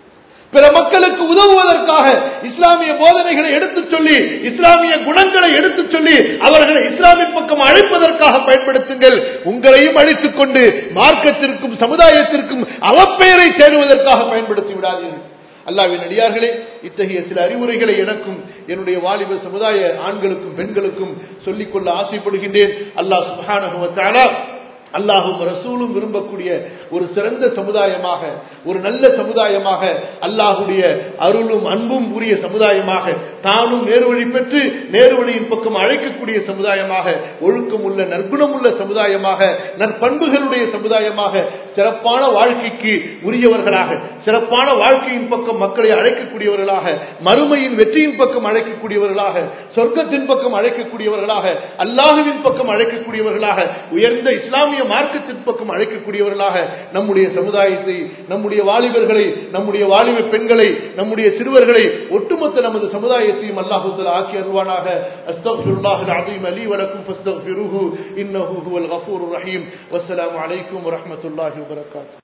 பிற மக்களுக்கு உதவுவதற்காக இஸ்லாமிய போதனைகளை எடுத்துச் சொல்லி இஸ்லாமிய குணங்களை எடுத்துச் சொல்லி அவர்களை இஸ்லாமின் பக்கம் அழைப்பதற்காக பயன்படுத்துங்கள் உங்களையும் அழித்துக் கொண்டு மார்க்கத்திற்கும் சமுதாயத்திற்கும் அவப்பெயரை தேடுவதற்காக பயன்படுத்தி விடாதீர்கள் அல்லாவின் அடியார்களே இத்தகைய சில அறிவுரைகளை எனக்கும் என்னுடைய வாலிப சமுதாய ஆண்களுக்கும் பெண்களுக்கும் சொல்லிக்கொள்ள ஆசைப்படுகின்றேன் அல்லாஹ் சுபஹானஹுவத்தாலா அல்லாஹும் ரசூலும் விரும்பக்கூடிய ஒரு சிறந்த சமுதாயமாக ஒரு நல்ல சமுதாயமாக அல்லாஹுடைய அருளும் அன்பும் உரிய சமுதாயமாக தானும் நேர்வழி பெற்று நேர்வழியின் பக்கம் அழைக்கக்கூடிய சமுதாயமாக ஒழுக்கம் உள்ள நற்குணம் உள்ள சமுதாயமாக நற்பண்புகளுடைய சமுதாயமாக சிறப்பான வாழ்க்கைக்கு உரியவர்களாக சிறப்பான வாழ்க்கையின் பக்கம் மக்களை அழைக்கக்கூடியவர்களாக மறுமையின் வெற்றியின் பக்கம் அழைக்கக்கூடியவர்களாக சொர்க்கத்தின் பக்கம் அழைக்கக்கூடியவர்களாக அல்லாஹுவின் பக்கம் அழைக்கக்கூடியவர்களாக உயர்ந்த இஸ்லாமிய மார்க்கத்தின் பக்கம் அழைக்கக்கூடியவர்களாக நம்முடைய சமுதாயத்தை நம்முடைய வாலிபர்களை நம்முடைய வாலிப பெண்களை நம்முடைய சிறுவர்களை ஒட்டுமொத்த நமது சமுதாயத்தையும் அல்லாஹுத்தல் ஆக்கி அருவானாக அஸ்தக்ஃபிருல்லாஹ் அலீம் அலி வலக்கும் ஃபஸ்தக்ஃபிருஹு இன்னஹு ஹுவல் கஃபூருர் ரஹீம் வஸ்ஸலாமு அலைக்கும் வரஹ்மத்துல்லாஹி வபரகாத்துஹு